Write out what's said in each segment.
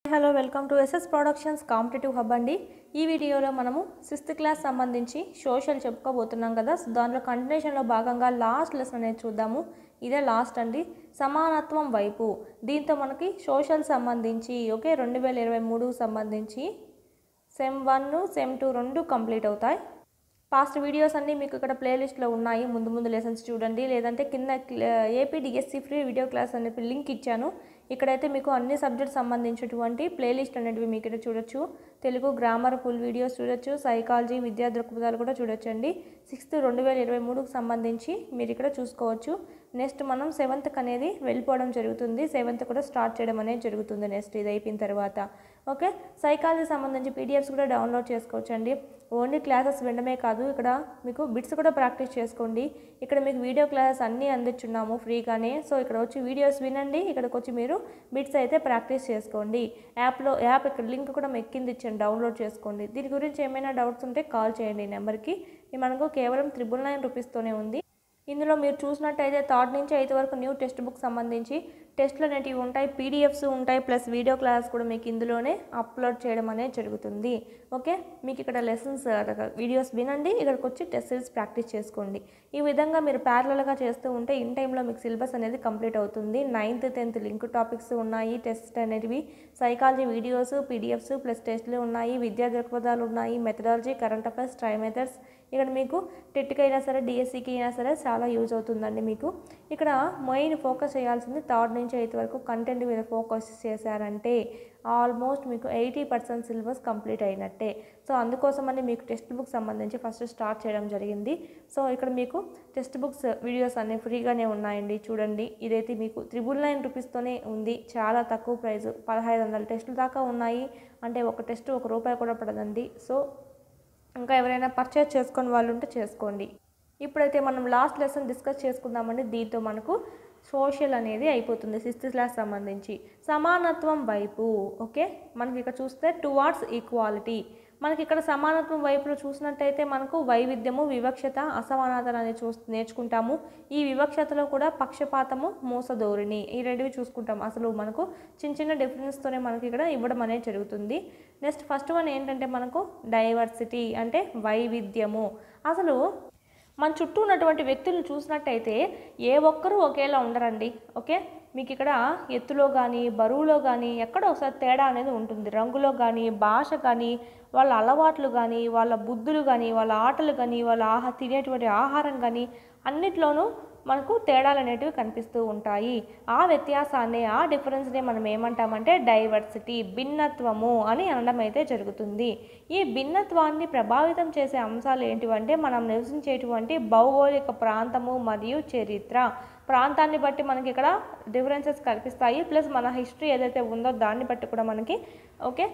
hello welcome to SS productions competitive hub అండి ఈ వీడియోలో మనము సిక్స్త్ క్లాస్ సంబంధించి సోషల్ చెప్పుకోబోతున్నాం కదా సో దాంట్లో కంటిన్యూషన్లో భాగంగా లాస్ట్ లెసన్ అనేది చూద్దాము ఇదే లాస్ట్ అండి సమానత్వం వైపు దీంతో మనకి సోషల్ సంబంధించి ఓకే రెండు వేల ఇరవై మూడుకు సంబంధించి సెమ్ వన్ సెమ్ టూ రెండు కంప్లీట్ అవుతాయి పాస్ట్ వీడియోస్ అన్నీ మీకు ఇక్కడ ప్లేలిస్ట్లో ఉన్నాయి ముందు ముందు లెసన్స్ చూడండి లేదంటే కింద AP DSC free video class అనే లింక్ ఇచ్చాను ఇక్కడైతే మీకు అన్ని సబ్జెక్ట్ సంబంధించినటువంటి ప్లేలిస్ట్ అనేటివి మీకు ఇక్కడ చూడొచ్చు తెలుగు గ్రామర్ ఫుల్ వీడియోస్ చూడొచ్చు సైకాలజీ విద్యా దృక్పథాలు కూడా చూడొచ్చండి సిక్స్త్ రెండు వేల ఇరవై మూడుకు సంబంధించి మీరు ఇక్కడ చూసుకోవచ్చు నెక్స్ట్ మనం సెవెంత్కి అనేది వెళ్ళిపోవడం జరుగుతుంది సెవెంత్ కూడా స్టార్ట్ చేయడం అనేది జరుగుతుంది నెక్స్ట్ ఇది అయిపోయిన తర్వాత ఓకే సైకాలజీ సంబంధించి పీడిఎఫ్స్ కూడా డౌన్లోడ్ చేసుకోవచ్చు అండి ఓన్లీ క్లాసెస్ వినడమే కాదు ఇక్కడ మీకు బిట్స్ కూడా ప్రాక్టీస్ చేసుకోండి ఇక్కడ మీకు వీడియో క్లాసెస్ అన్నీ అందించున్నాము ఫ్రీగానే సో ఇక్కడ వచ్చి వీడియోస్ వినండి ఇక్కడికి వచ్చి మీరు బిట్స్ అయితే ప్రాక్టీస్ చేసుకోండి యాప్లో యాప్ ఇక్కడ లింక్ కూడా మీకు కింద ఇచ్చాను డౌన్లోడ్ చేసుకోండి దీని గురించి ఏమైనా డౌట్స్ ఉంటే కాల్ చేయండి ఈ నెంబర్కి ఇది మనకు కేవలం త్రిబుల్ నైన్ రూపీస్తోనే ఉంది ఇందులో మీరు చూసినట్టయితే థర్డ్ నుంచి ఎయిత్ వరకు న్యూ టెక్స్ట్ బుక్ సంబంధించి టెస్ట్లు అనేటివి ఉంటాయి పీడిఎఫ్స్ ఉంటాయి ప్లస్ వీడియో క్లాస్ కూడా మీకు ఇందులోనే అప్లోడ్ చేయడం అనేది జరుగుతుంది ఓకే మీకు ఇక్కడ లెసన్స్ వీడియోస్ వినండి ఇక్కడికి వచ్చి టెస్ట్ సిరీస్ ప్రాక్టీస్ చేసుకోండి ఈ విధంగా మీరు ప్యారలల్గా చేస్తూ ఉంటే ఇన్ టైంలో మీకు సిలబస్ అనేది కంప్లీట్ అవుతుంది నైన్త్ టెన్త్ లింక్ టాపిక్స్ ఉన్నాయి టెస్ట్ అనేటివి సైకాలజీ వీడియోస్ పీడిఎఫ్స్ ప్లస్ టెస్ట్లు ఉన్నాయి విద్యా దృక్పథాలు ఉన్నాయి methodology current affairs try methods ఇక్కడ మీకు టెట్కి అయినా సరే డిఎస్సికి అయినా సరే చాలా యూజ్ అవుతుందండి మీకు ఇక్కడ మెయిన్ ఫోకస్ చేయాల్సింది థర్డ్ నుంచి ఎయిత్ వరకు కంటెంట్ మీద ఫోకస్ చేశారంటే ఆల్మోస్ట్ మీకు ఎయిటీ పర్సెంట్ సిలబస్ కంప్లీట్ అయినట్టే సో అందుకోసమని మీకు టెక్స్ట్ బుక్ సంబంధించి ఫస్ట్ స్టార్ట్ చేయడం జరిగింది సో ఇక్కడ మీకు టెక్స్ట్ బుక్స్ వీడియోస్ అన్నీ ఫ్రీగానే ఉన్నాయండి చూడండి ఇదైతే మీకు త్రిబుల్ నైన్ రూపీస్తోనే ఉంది చాలా తక్కువ ప్రైస్ పదహైదు వందల టెస్టుల దాకా ఉన్నాయి అంటే ఒక టెస్ట్ ఒక రూపాయి కూడా పడదండి సో ఇంకా ఎవరైనా పర్చేస్ చేసుకొని వాళ్ళు ఉంటే చేసుకోండి ఇప్పుడైతే మనం లాస్ట్ లెసన్ డిస్కస్ చేసుకుందామండి దీంతో మనకు సోషల్ అనేది అయిపోతుంది సిక్స్త్ క్లాస్ సంబంధించి సమానత్వం వైపు ఓకే మనకి ఇక్కడ చూస్తే టువార్డ్స్ ఈక్వాలిటీ మనకి ఇక్కడ సమానత్వం వైపులో చూసినట్టయితే మనకు వైవిధ్యము వివక్షత అసమానతలు అనేది చూ నేర్చుకుంటాము ఈ వివక్షతలో కూడా పక్షపాతము మోసధోరణి ఈ రెండువి చూసుకుంటాం అసలు మనకు చిన్న చిన్న డిఫరెన్స్తోనే మనకి ఇక్కడ ఇవ్వడం అనేది జరుగుతుంది నెక్స్ట్ ఫస్ట్ వన్ ఏంటంటే మనకు డైవర్సిటీ అంటే వైవిధ్యము అసలు మన చుట్టూ ఉన్నటువంటి వ్యక్తులను చూసినట్టయితే ఏ ఒక్కరూ ఒకేలా ఉండరండి ఓకే మీకు ఇక్కడ ఎత్తులో కానీ బరువులో కానీ ఎక్కడో ఒకసారి తేడా అనేది ఉంటుంది రంగులో కానీ భాష కానీ వాళ్ళ అలవాట్లు కానీ వాళ్ళ బుద్ధులు కానీ వాళ్ళ ఆటలు కానీ వాళ్ళ ఆహా తినేటువంటి ఆహారం కానీ అన్నిట్లోనూ మనకు తేడాలు అనేటివి కనిపిస్తూ ఉంటాయి ఆ వ్యత్యాసాన్ని ఆ డిఫరెన్స్ని మనం ఏమంటామంటే డైవర్సిటీ భిన్నత్వము అని అనడం అయితే జరుగుతుంది ఈ భిన్నత్వాన్ని ప్రభావితం చేసే అంశాలు ఏంటివంటే మనం నివసించేటువంటి భౌగోళిక ప్రాంతము మరియు చరిత్ర ప్రాంతాన్ని బట్టి మనకి ఇక్కడ డిఫరెన్సెస్ కనిపిస్తాయి ప్లస్ మన హిస్టరీ ఏదైతే ఉందో దాన్ని బట్టి కూడా మనకి ఓకే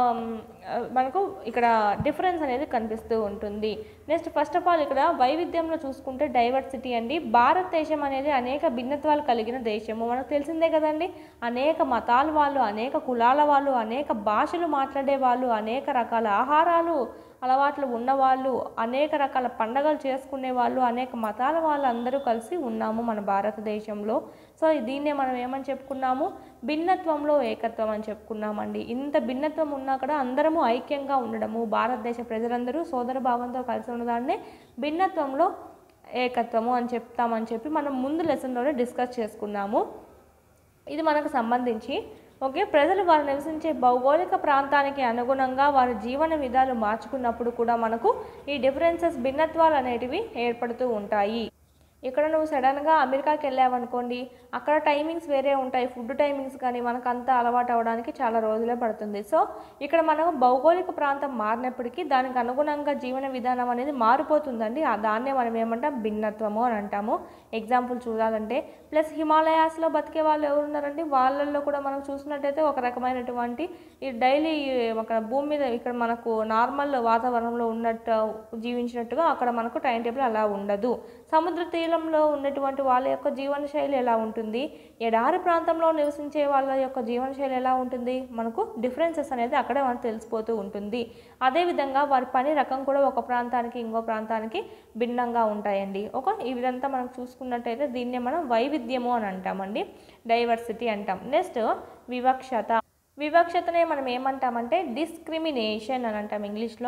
మనకు ఇక్కడ డిఫరెన్స్ అనేది కనిపిస్తూ ఉంటుంది నెక్స్ట్ ఫస్ట్ ఆఫ్ ఆల్ ఇక్కడ వైవిధ్యంలో చూసుకుంటే డైవర్సిటీ అండి భారతదేశం అనేది అనేక భిన్నత్వాలు కలిగిన దేశము మనకు తెలిసిందే కదండి అనేక మతాల వాళ్ళు అనేక కులాల వాళ్ళు అనేక భాషలు మాట్లాడే వాళ్ళు అనేక రకాల ఆహారాలు అలవాట్లు ఉన్నవాళ్ళు అనేక రకాల పండగలు చేసుకునే వాళ్ళు అనేక మతాల వాళ్ళు అందరూ కలిసి ఉన్నాము మన భారతదేశంలో సో దీన్నే మనం ఏమని చెప్పుకున్నాము భిన్నత్వంలో ఏకత్వం అని చెప్పుకున్నామండి ఇంత భిన్నత్వం ఉన్నా కూడా అందరము ఐక్యంగా ఉండడము భారతదేశ ప్రజలందరూ సోదర భావంతో కలిసి ఉన్నదాన్నే భిన్నత్వంలో ఏకత్వము అని చెప్తామని చెప్పి మనం ముందు లెసన్లోనే డిస్కస్ చేసుకున్నాము ఇది మనకు సంబంధించి ఓకే ప్రజలు వారు నివసించే భౌగోళిక ప్రాంతానికి అనుగుణంగా వారి జీవన విధాలు మార్చుకున్నప్పుడు కూడా మనకు ఈ డిఫరెన్సెస్ భిన్నత్వాలు అనేటివి ఏర్పడుతూ ఉంటాయి ఇక్కడ నువ్వు సడన్గా అమెరికాకి వెళ్ళావనుకోండి అక్కడ టైమింగ్స్ వేరే ఉంటాయి ఫుడ్ టైమింగ్స్ కానీ మనకు అంతా అలవాటు అవ్వడానికి చాలా రోజులే పడుతుంది సో ఇక్కడ మనకు భౌగోళిక ప్రాంతం మారినప్పటికీ దానికి అనుగుణంగా జీవన విధానం అనేది మారిపోతుందండి ఆ దాన్నే మనం ఏమంటాం భిన్నత్వము అని అంటాము ఎగ్జాంపుల్ చూడాలంటే ప్లస్ హిమాలయాస్లో బతికే వాళ్ళు ఎవరున్నారండి వాళ్ళల్లో కూడా మనం చూసినట్టయితే ఒక రకమైనటువంటి ఈ డైలీ ఒక భూమి మీద ఇక్కడ మనకు నార్మల్ వాతావరణంలో ఉన్నట్టు జీవించినట్టుగా అక్కడ మనకు టైం టేబుల్ అలా ఉండదు సముద్ర తీరంలో ఉన్నటువంటి వాళ్ళ యొక్క జీవన శైలి ఎలా ఉంటుంది ఎడారి ప్రాంతంలో నివసించే వాళ్ళ యొక్క జీవన శైలి ఎలా ఉంటుంది మనకు డిఫరెన్సెస్ అనేది అక్కడే మనకు తెలిసిపోతూ ఉంటుంది అదేవిధంగా వారి పని రకం కూడా ఒక ప్రాంతానికి ఇంకో ప్రాంతానికి భిన్నంగా ఉంటాయండి ఒక ఈ విధంతా మనం చూసుకున్నట్టయితే దీన్నే మనం వైవిధ్యము అని అంటామండి డైవర్సిటీ అంటాం నెక్స్ట్ వివక్షత వివక్షతనే మనం ఏమంటామంటే డిస్క్రిమినేషన్ అని అంటాం ఇంగ్లీష్లో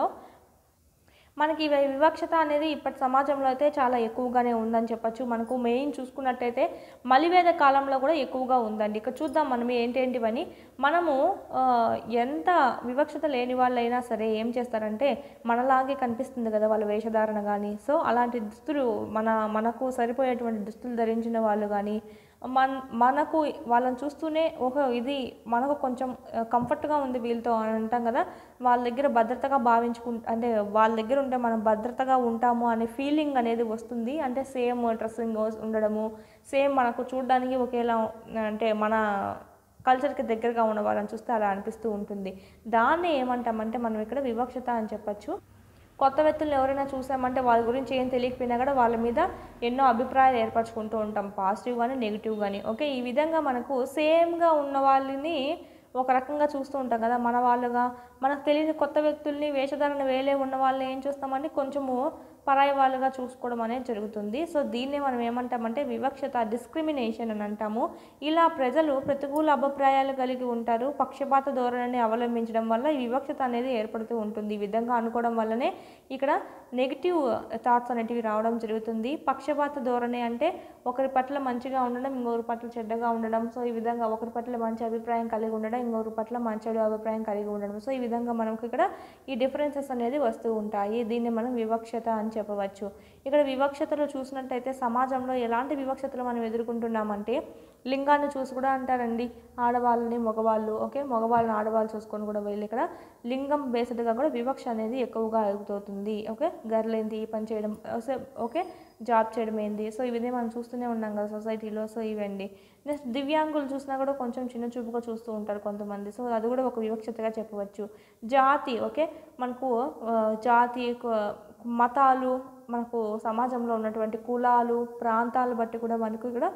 మనకి ఇవి వివక్షత అనేది ఇప్పటి సమాజంలో అయితే చాలా ఎక్కువగానే ఉందని చెప్పొచ్చు మనకు మెయిన్ చూసుకున్నట్టయితే మలివేద కాలంలో కూడా ఎక్కువగా ఉందండి ఇక్కడ చూద్దాం మనం ఏంటేంటివని మనము ఆ, ఎంత వివక్షత లేని వాళ్ళైనా సరే ఏం చేస్తారంటే మనలాగే కనిపిస్తుంది కదా వాళ్ళ వేషధారణ కానీ సో అలాంటి దుస్తులు మన మనకు సరిపోయేటువంటి దుస్తులు ధరించిన వాళ్ళు కానీ మన మనకు వాళ్ళని చూస్తూనే ఓహో ఇది మనకు కొంచెం కంఫర్ట్గా ఉంది వీళ్ళతో అని అంటాం కదా వాళ్ళ దగ్గర భద్రతగా భావించుకు అంటే వాళ్ళ దగ్గర ఉంటే మనం భద్రతగా ఉంటాము అనే ఫీలింగ్ అనేది వస్తుంది అంటే సేమ్ డ్రెస్సింగ్ ఉండడము సేమ్ మనకు చూడడానికి ఒకేలా అంటే మన కల్చర్కి దగ్గరగా ఉన్న వాళ్ళని చూస్తే అలా అనిపిస్తూ ఉంటుంది దాన్ని ఏమంటామంటే మనం ఇక్కడ వివక్షత అని చెప్పచ్చు కొత్త వ్యక్తులను ఎవరైనా చూసామంటే వాళ్ళ గురించి ఏం తెలియకపోయినా కూడా వాళ్ళ మీద ఎన్నో అభిప్రాయాలు ఏర్పరచుకుంటూ ఉంటాం పాజిటివ్ కానీ నెగిటివ్ కానీ ఓకే ఈ విధంగా మనకు సేమ్గా ఉన్న వాళ్ళని ఒక రకంగా చూస్తూ ఉంటాం కదా మన వాళ్ళుగా మనకు తెలియని కొత్త వ్యక్తుల్ని వేషధారణ వేలే ఉన్న వాళ్ళని ఏం చూస్తామంటే కొంచెము పరాయి వాళ్ళుగా చూసుకోవడం అనేది జరుగుతుంది సో దీన్నే మనం ఏమంటామంటే వివక్షత డిస్క్రిమినేషన్ అని అంటాము ఇలా ప్రజలు ప్రతికూల అభిప్రాయాలు కలిగి ఉంటారు పక్షపాత ధోరణిని అవలంబించడం వల్ల ఈ వివక్షత అనేది ఏర్పడుతూ ఉంటుంది ఈ విధంగా అనుకోవడం వల్లనే ఇక్కడ నెగిటివ్ థాట్స్ అనేటివి రావడం జరుగుతుంది పక్షపాత ధోరణి అంటే ఒకరి పట్ల మంచిగా ఉండడం ఇంకొకరి పట్ల చెడ్డగా ఉండడం సో ఈ విధంగా ఒకరి పట్ల మంచి అభిప్రాయం కలిగి ఉండడం ఇంకొకరి పట్ల మంచి చెడు అభిప్రాయం కలిగి ఉండడం సో ఈ విధంగా మనకు ఇక్కడ ఈ డిఫరెన్సెస్ అనేది వస్తూ ఉంటాయి దీన్ని మనం వివక్షత అని చెప్పవచ్చు ఇక్కడ వివక్షతలు చూసినట్టయితే సమాజంలో ఎలాంటి వివక్షతలు మనం ఎదుర్కొంటున్నామంటే లింగాన్ని చూసి కూడా అంటారండి ఆడవాళ్ళని మగవాళ్ళు ఓకే మగవాళ్ళని ఆడవాళ్ళు చూసుకొని కూడా వీళ్ళు ఇక్కడ లింగం బేస్డ్గా కూడా వివక్ష అనేది ఎక్కువగా ఎదుగుతుంది ఓకే గర్ల్ ఏంటి ఈ పని చేయడం ఓసే- ఓకే జాబ్ చేయడం ఏంది సో ఇవన్నీ మనం చూస్తూనే ఉన్నాం కదా సొసైటీలో సో ఇవండి నెక్స్ట్ దివ్యాంగులు చూసినా కూడా కొంచెం చిన్న చూపుగా చూస్తూ ఉంటారు కొంతమంది సో అది కూడా ఒక వివక్షతగా చెప్పవచ్చు జాతి ఓకే మనకు ఆ, జాతి కు- మతాలు మనకు సమాజంలో ఉన్నటువంటి కులాలు ప్రాంతాలు బట్టి కూడా మనకు ఇక్కడ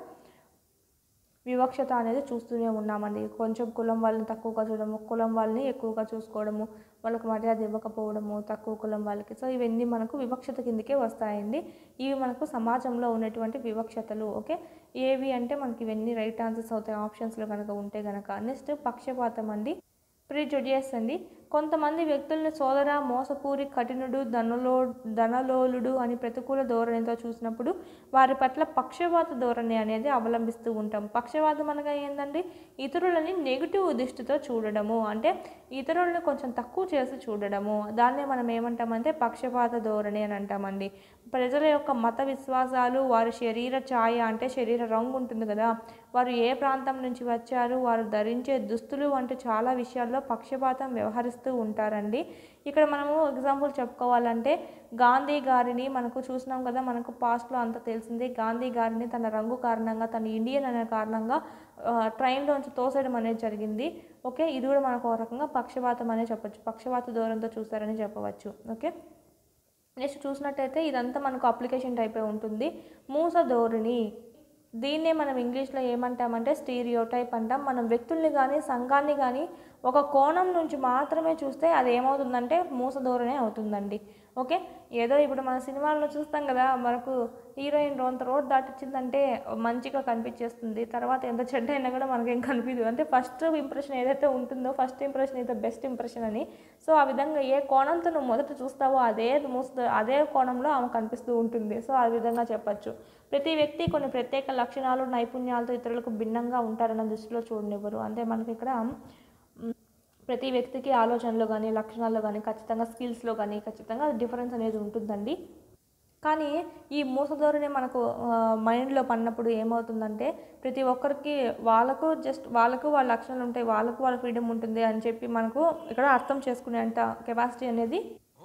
వివక్షత అనేది చూస్తూనే ఉన్నామండి కొంచెం కులం వాళ్ళని తక్కువగా చూడడము కులం వాళ్ళని ఎక్కువగా చూసుకోవడము వాళ్ళకి మర్యాద ఇవ్వకపోవడము తక్కువ కులం వాళ్ళకి సో ఇవన్నీ మనకు వివక్షత కిందకే వస్తాయండి ఇవి మనకు సమాజంలో ఉన్నటువంటి వివక్షతలు ఓకే ఏవి అంటే మనకి ఇవన్నీ రైట్ ఆన్సర్స్ అవుతాయి ఆప్షన్స్లో కనుక ఉంటే కనుక నెక్స్ట్ పక్షపాతం అండి ప్రిజుడియస్ అండి కొంతమంది వ్యక్తులను సోదర మోసపూరి కఠినుడు ధనలో ధనలోలుడు అని ప్రతికూల ధోరణితో చూసినప్పుడు వారి పట్ల పక్షపాత ధోరణి అనేది అవలంబిస్తూ ఉంటాం పక్షపాతం అనగా ఏంటండి ఇతరులని నెగిటివ్ దృష్టితో చూడడము అంటే ఇతరులను కొంచెం తక్కువ చేసి చూడడము దాన్నే మనం ఏమంటామంటే పక్షపాత ధోరణి అని అంటామండి ప్రజల యొక్క మత విశ్వాసాలు వారి శరీర ఛాయ అంటే శరీర రంగు ఉంటుంది కదా వారు ఏ ప్రాంతం నుంచి వచ్చారు వారు ధరించే దుస్తులు వంటి చాలా విషయాల్లో పక్షపాతం వ్యవహరిస్తూ ఉంటారండి ఇక్కడ మనము ఎగ్జాంపుల్ చెప్పుకోవాలంటే గాంధీ గారిని మనకు చూసినాం కదా మనకు పాస్ట్లో అంత తెలిసిందే గాంధీ గారిని తన రంగు కారణంగా తన ఇండియన్ అనే కారణంగా ఆ, ట్రైన్లోంచి తోసేయడం అనేది జరిగింది ఓకే ఇది కూడా మనకు ఒక రకంగా పక్షపాతం అనే చెప్పొచ్చు పక్షపాత దూరంతో చూస్తారని చెప్పవచ్చు ఓకే నెక్స్ట్ చూసినట్టయితే ఇదంతా మనకు అప్లికేషన్ టైపే ఉంటుంది మూస ధోరణి దీన్నే మనం ఇంగ్లీష్లో ఏమంటామంటే స్టీరియో టైప్ అంటాం మనం వ్యక్తుల్ని కానీ సంఘాన్ని కానీ ఒక కోణం నుంచి మాత్రమే చూస్తే అది ఏమవుతుందంటే మూస ధోరణి అవుతుందండి ఓకే ఏదో ఇప్పుడు మన సినిమాల్లో చూస్తాం కదా మనకు హీరోయిన్ రోంత రోడ్ దాటిచ్చిందంటే మంచిగా కనిపించేస్తుంది తర్వాత ఎంత చెడ్డ అయినా కూడా మనకేం కనిపించదు అంటే ఫస్ట్ ఇంప్రెషన్ ఏదైతే ఉంటుందో ఫస్ట్ ఇంప్రెషన్ అయితే బెస్ట్ ఇంప్రెషన్ అని సో ఆ విధంగా ఏ కోణంతో నువ్వు మొదట చూస్తావో అదే మూస అదే కోణంలో ఆమె కనిపిస్తూ ఉంటుంది సో ఆ విధంగా చెప్పచ్చు ప్రతి వ్యక్తి కొన్ని ప్రత్యేక లక్షణాలు నైపుణ్యాలతో ఇతరులకు భిన్నంగా ఉంటారన్న దృష్టిలో చూడనివ్వరు అంటే మనకి ఇక్కడ మ్, ప్రతి వ్యక్తికి ఆలోచనలో కానీ లక్షణాల్లో కానీ ఖచ్చితంగా స్కిల్స్లో కానీ ఖచ్చితంగా డిఫరెన్స్ అనేది ఉంటుందండి కానీ ఈ మూసధోరణి మనకు ఆ, మైండ్లో పడినప్పుడు ఏమవుతుందంటే ప్రతి ఒక్కరికి వాళ్ళకు జస్ట్ వాళ్ళకు వాళ్ళ లక్షణాలు ఉంటాయి వాళ్ళకు వాళ్ళ ఫ్రీడమ్ ఉంటుంది అని చెప్పి మనకు ఇక్కడ అర్థం చేసుకునే అంత కెపాసిటీ అనేది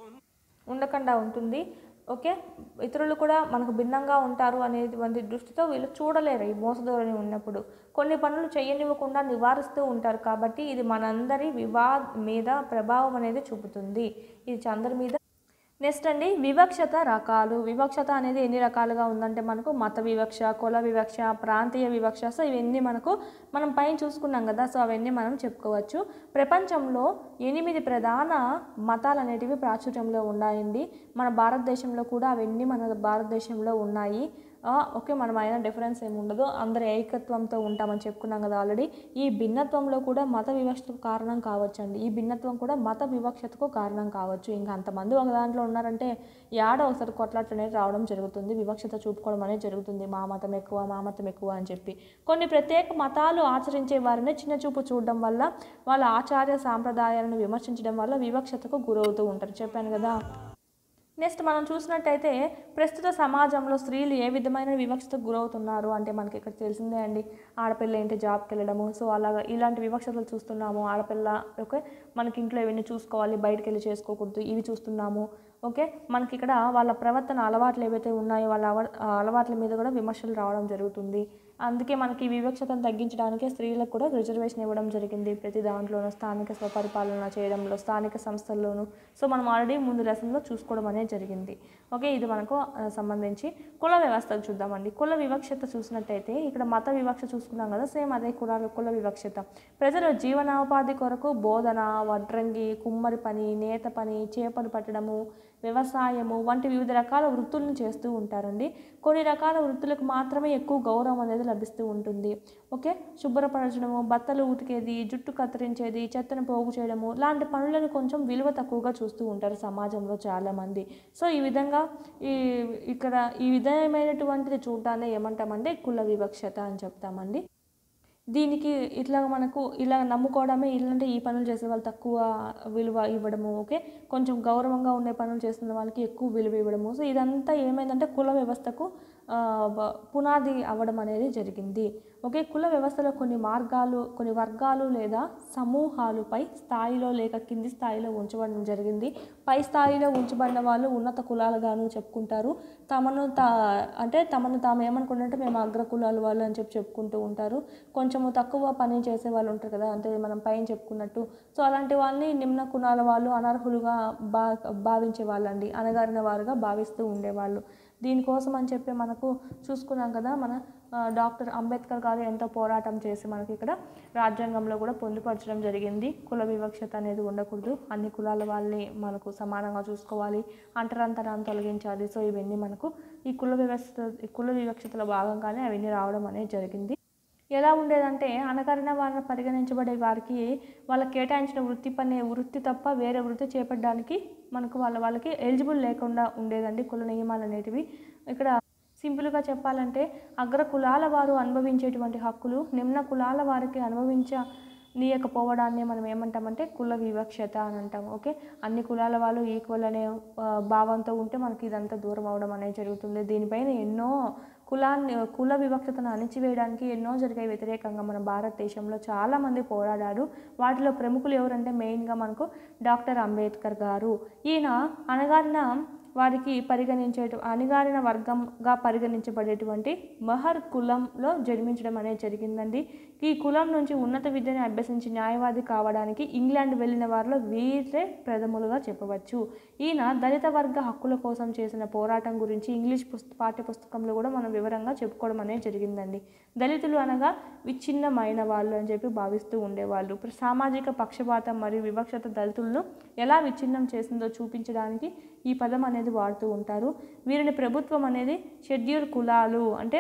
ఉండకుండా ఉంటుంది ఓకే ఇతరులు కూడా మనకు భిన్నంగా ఉంటారు అనేటువంటి దృష్టితో వీళ్ళు చూడలేరు ఈ మోసధోరణి ఉన్నప్పుడు కొన్ని పనులు చేయనివ్వకుండా నివారిస్తూ ఉంటారు కాబట్టి ఇది మనందరి వివా మీద ప్రభావం అనేది చూపుతుంది ఇది అందరి మీద నెక్స్ట్ అండి వివక్షత రకాలు వివక్షత అనేది ఎన్ని రకాలుగా ఉందంటే మనకు మత వివక్ష కుల వివక్ష ప్రాంతీయ వివక్ష సో ఇవన్నీ మనకు మనం పైన చూసుకున్నాం కదా సో అవన్నీ మనం చెప్పుకోవచ్చు ప్రపంచంలో ఎనిమిది ప్రధాన మతాలు అనేటివి ప్రాచుర్యంలో ఉన్నాయండి మన భారతదేశంలో కూడా అవన్నీ మన భారతదేశంలో ఉన్నాయి ఆ, ఓకే మనం అయినా డిఫరెన్స్ ఏమి ఉండదు అందరు ఏకత్వంతో ఉంటామని చెప్పుకున్నాం కదా ఆల్రెడీ ఈ భిన్నత్వంలో కూడా మత వివక్షతకు కారణం కావచ్చండి ఈ భిన్నత్వం కూడా మత వివక్షతకు కారణం కావచ్చు ఇంకా అంతమంది ఒక దాంట్లో ఉన్నారంటే యాడ ఒకసారి కొట్లాట అనేది రావడం జరుగుతుంది వివక్షత చూపుకోవడం అనేది జరుగుతుంది మా మతం ఎక్కువ మా మతం ఎక్కువ అని చెప్పి కొన్ని ప్రత్యేక మతాలు ఆచరించే వారిని చిన్న చూపు చూడడం వల్ల వాళ్ళ ఆచార్య సాంప్రదాయాలను విమర్శించడం వల్ల వివక్షతకు గురవుతూ ఉంటారు చెప్పాను కదా నెక్స్ట్ మనం చూసినట్టయితే ప్రస్తుత సమాజంలో స్త్రీలు ఏ విధమైన వివక్షతకు గురవుతున్నారు అంటే మనకి ఇక్కడ తెలిసిందే అండి ఆడపిల్ల ఏంటి జాబ్కి వెళ్ళడము సో అలాగా ఇలాంటి వివక్షతలు చూస్తున్నాము ఆడపిల్ల ఓకే మనకి ఇంట్లో ఇవన్నీ చూసుకోవాలి బయటకు వెళ్ళి చేసుకోకూడదు ఇవి చూస్తున్నాము ఓకే మనకి ఇక్కడ వాళ్ళ ప్రవర్తన అలవాట్లు ఏవైతే ఉన్నాయో వాళ్ళ అవ అలవాట్ల మీద కూడా విమర్శలు రావడం జరుగుతుంది అందుకే మనకి ఈ వివక్షతను తగ్గించడానికే స్త్రీలకు కూడా రిజర్వేషన్ ఇవ్వడం జరిగింది ప్రతి దాంట్లోనూ స్థానిక స్వపరిపాలన చేయడంలో స్థానిక సంస్థల్లోనూ సో మనం ఆల్రెడీ ముందు లెసన్లో చూసుకోవడం అనేది జరిగింది ఓకే ఇది మనకు ఆ, సంబంధించి కుల వ్యవస్థకు చూద్దామండి కుల వివక్షత చూసినట్టయితే ఇక్కడ మత వివక్ష చూసుకున్నాం కదా సేమ్ అదే కుల కుల వివక్షత ప్రజలు జీవనోపాధి కొరకు బోధన వడ్రంగి కుమ్మరి పని నేత పని చేపలు పట్టడము వ్యవసాయము వంటి వివిధ రకాల వృత్తులను చేస్తూ ఉంటారండి కొన్ని రకాల వృత్తులకు మాత్రమే ఎక్కువ గౌరవం అనేది లభిస్తూ ఉంటుంది ఓకే శుభ్రపరచడము బట్టలు ఉతికేది జుట్టు కత్తిరించేది చెత్తను పోగు చేయడము లాంటి పనులను కొంచెం విలువ తక్కువగా చూస్తూ ఉంటారు సమాజంలో చాలామంది సో ఈ విధంగా ఈ ఇక్కడ ఈ విధమైనటువంటిది చూడటాన్ని ఏమంటామంటే కుల వివక్షత అని చెప్తామండి దీనికి ఇట్లా మనకు ఇలా నమ్ముకోవడమే ఇలాంటి ఈ పనులు చేసే వాళ్ళు తక్కువ విలువ ఇవ్వడము ఓకే కొంచెం గౌరవంగా ఉండే పనులు చేస్తున్న వాళ్ళకి ఎక్కువ విలువ ఇవ్వడము సో ఇదంతా ఏమైందంటే కుల వ్యవస్థకు ఆ, బ- పునాది అవ్వడం అనేది జరిగింది ఓకే కుల వ్యవస్థలో కొన్ని మార్గాలు కొన్ని వర్గాలు లేదా సమూహాలు పై స్థాయిలో లేక కింది స్థాయిలో ఉంచబడడం జరిగింది పై స్థాయిలో ఉంచబడిన వాళ్ళు ఉన్నత కులాలుగాను చెప్పుకుంటారు తమను తా అంటే తమను తాము ఏమనుకుంటుంటే మేము అగ్ర కులాల వాళ్ళు అని చెప్పి చెప్పుకుంటూ ఉంటారు కొంచెము తక్కువ పని చేసే వాళ్ళు ఉంటారు కదా అంటే మనం పైన చెప్పుకున్నట్టు సో అలాంటి వాళ్ళని నిమ్న కులాల వాళ్ళు అనర్హులుగా బా భావించే వాళ్ళండి అనగారిన వారుగా భావిస్తూ ఉండేవాళ్ళు దీనికోసం అని చెప్పి మనకు చూసుకున్నాం కదా మన ఆ, డాక్టర్ అంబేద్కర్ గారు ఎంతో పోరాటం చేసి మనకి ఇక్కడ రాజ్యాంగంలో కూడా పొందుపరచడం జరిగింది కుల వివక్షత అనేది ఉండకూడదు అన్ని కులాల వాళ్ళని మనకు సమానంగా చూసుకోవాలి అంటరంతరాన్ని తొలగించాలి సో ఇవన్నీ మనకు ఈ కుల వ్యవస్థ ఈ కుల వివక్షతలో భాగంగానే అవన్నీ రావడం అనేది జరిగింది ఎలా ఉండేదంటే అనగారిన వారిని పరిగణించబడే వారికి వాళ్ళకి కేటాయించిన వృత్తి పని వృత్తి తప్ప వేరే వృత్తి చేపట్టడానికి మనకు వాళ్ళ వాళ్ళకి ఎలిజిబుల్ లేకుండా ఉండేదండి కుల నియమాలు అనేటివి ఇక్కడ సింపుల్గా చెప్పాలంటే అగ్ర కులాల వారు అనుభవించేటువంటి హక్కులు నిమ్న కులాల వారికి అనుభవించ నీయకపోవడాన్ని మనం ఏమంటామంటే కుల వివక్షత అని అంటాం ఓకే అన్ని కులాల వాళ్ళు ఈక్వల్ అనే ఆ, భావంతో ఉంటే మనకి ఇదంతా దూరం అవడం అనేది జరుగుతుంది దీనిపైన ఎన్నో కులాన్ని కుల వివక్షతను అణిచివేయడానికి ఎన్నో జరిగాయి వ్యతిరేకంగా మన భారతదేశంలో చాలామంది పోరాడారు వాటిలో ప్రముఖులు ఎవరంటే మెయిన్గా మనకు డాక్టర్ అంబేద్కర్ గారు ఈయన అనగారిన వారికి పరిగణించే అణిగారిన వర్గంగా పరిగణించబడేటువంటి మహర్ కులంలో జన్మించడం అనేది జరిగిందండి ఈ కులం నుంచి ఉన్నత విద్యను అభ్యసించి న్యాయవాది కావడానికి ఇంగ్లాండ్ వెళ్ళిన వారిలో వీరే ప్రథములుగా చెప్పవచ్చు ఈయన దళిత వర్గ హక్కుల కోసం చేసిన పోరాటం గురించి ఇంగ్లీష్ పుస్త పాఠ్య పుస్తకంలో కూడా మనం వివరంగా చెప్పుకోవడం అనేది జరిగిందండి దళితులు అనగా విచ్ఛిన్నమైన వాళ్ళు అని చెప్పి భావిస్తూ ఉండేవాళ్ళు ఇప్పుడు సామాజిక పక్షపాతం మరియు వివక్షత దళితులను ఎలా విచ్ఛిన్నం చేసిందో చూపించడానికి ఈ పదం అనేది వాడుతూ ఉంటారు వీరిని ప్రభుత్వం అనేది షెడ్యూల్ కులాలు అంటే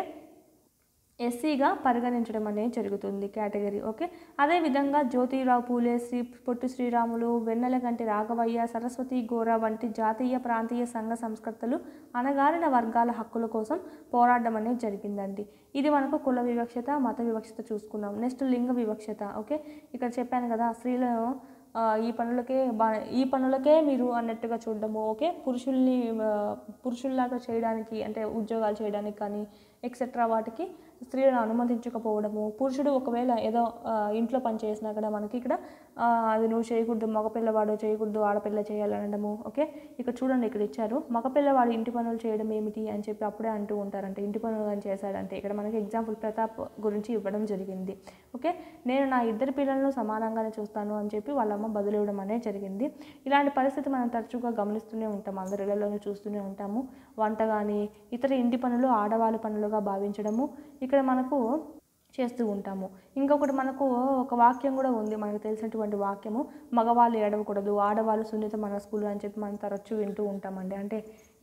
ఎస్సీగా పరిగణించడం అనేది జరుగుతుంది కేటగిరీ ఓకే అదేవిధంగా జ్యోతిరావు పూలే శ్రీ పొట్టి శ్రీరాములు వెన్నెలగంటి రాఘవయ్య సరస్వతి గోర వంటి జాతీయ ప్రాంతీయ సంఘ సంస్కర్తలు అణగారిన వర్గాల హక్కుల కోసం పోరాడడం అనేది జరిగిందండి ఇది మనకు కుల వివక్షత మత వివక్షత చూసుకున్నాం నెక్స్ట్ లింగ వివక్షత ఓకే ఇక్కడ చెప్పాను కదా స్త్రీలను ఆ, ఈ పనులకే బా ఈ పనులకే మీరు అన్నట్టుగా చూడడము ఓకే పురుషుల్ని ఆ, పురుషుల్లాగా చేయడానికి అంటే ఉద్యోగాలు చేయడానికి కానీ ఎక్సెట్రా వాటికి స్త్రీలను అనుమతించకపోవడము పురుషుడు ఒకవేళ ఏదో ఆ, ఇంట్లో పని చేసినా కూడా మనకి ఇక్కడ ఆ, అది నువ్వు చేయకూడదు మగపిల్లవాడు చేయకూడదు ఆడపిల్ల చేయాలనడము ఓకే ఇక్కడ చూడండి ఇక్కడ ఇచ్చారు మగపిల్లవాడు ఇంటి పనులు చేయడం ఏమిటి అని చెప్పి అప్పుడే అంటూ ఉంటారంటే ఇంటి పనులు కానీ చేశాడంటే ఇక్కడ మనకి ఎగ్జాంపుల్ ప్రతాప్ గురించి ఇవ్వడం జరిగింది ఓకే నేను నా ఇద్దరు పిల్లలను సమానంగానే చూస్తాను అని చెప్పి వాళ్ళ అమ్మ బదులు ఇవ్వడం అనేది జరిగింది ఇలాంటి పరిస్థితి మనం తరచుగా గమనిస్తూనే ఉంటాం అందరి ఇళ్లలోనూ చూస్తూనే ఉంటాము వంట కానీ ఇతర ఇంటి పనులు ఆడవాళ్ళ పనులుగా భావించడము ఇక్కడ మనకు చేస్తూ ఉంటాము ఇంకొకటి మనకు ఒక వాక్యం కూడా ఉంది మనకు తెలిసినటువంటి వాక్యము మగవాళ్ళు ఏడవకూడదు ఆడవాళ్ళు సున్నిత మనస్కులు అని చెప్పి మనం తరచూ వింటూ ఉంటామండి అంటే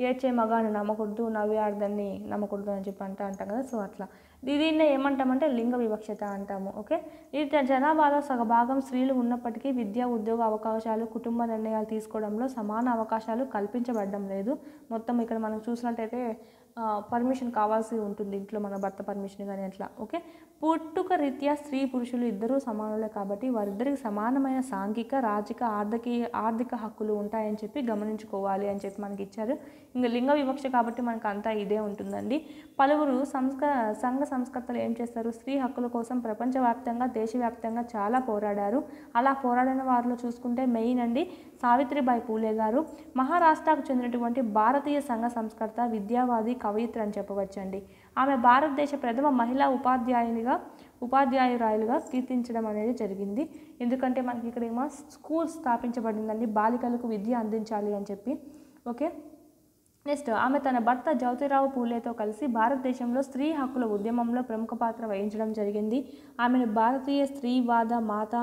ఏడ్చే మగాన్ని నమ్మకూడదు నవ్వార్దాన్ని నమ్మకూడదు అని చెప్పి అంటా అంటాం కదా సో అట్లా దీన్ని ఏమంటామంటే లింగ వివక్షత అంటాము ఓకే ఈ జనాభాలో సగ భాగం స్త్రీలు ఉన్నప్పటికీ విద్యా ఉద్యోగ అవకాశాలు కుటుంబ నిర్ణయాలు తీసుకోవడంలో సమాన అవకాశాలు కల్పించబడడం లేదు మొత్తం ఇక్కడ మనం చూసినట్టయితే పర్మిషన్ కావాల్సి ఉంటుంది ఇంట్లో మన భర్త పర్మిషన్ కానీ అట్లా ఓకే పుట్టుక రీత్యా స్త్రీ పురుషులు ఇద్దరూ సమానులే కాబట్టి వారిద్దరికి సమానమైన సాంఘిక రాజకీయ ఆర్థిక ఆర్థిక హక్కులు ఉంటాయని చెప్పి గమనించుకోవాలి అని చెప్పి మనకి ఇచ్చారు ఇంకా లింగ వివక్ష కాబట్టి మనకు అంతా ఇదే ఉంటుందండి పలువురు సంస్క సంఘ సంస్కర్తలు ఏం చేస్తారు స్త్రీ హక్కుల కోసం ప్రపంచవ్యాప్తంగా దేశవ్యాప్తంగా చాలా పోరాడారు అలా పోరాడిన వారిలో చూసుకుంటే మెయిన్ అండి సావిత్రిబాయి పూలే గారు మహారాష్ట్రకు చెందినటువంటి భారతీయ సంఘ సంస్కర్త విద్యావాది కవయిత్రి అని చెప్పవచ్చండి ఆమె భారతదేశ ప్రథమ మహిళా ఉపాధ్యాయునిగా ఉపాధ్యాయురాలుగా కీర్తించడం అనేది జరిగింది ఎందుకంటే మనకి ఇక్కడ ఏమో స్కూల్ స్థాపించబడిందండి బాలికలకు విద్య అందించాలి అని చెప్పి ఓకే నెక్స్ట్ ఆమె తన భర్త జ్యోతిరావు పూలేతో కలిసి భారతదేశంలో స్త్రీ హక్కుల ఉద్యమంలో ప్రముఖ పాత్ర వహించడం జరిగింది ఆమెను భారతీయ స్త్రీవాద మాత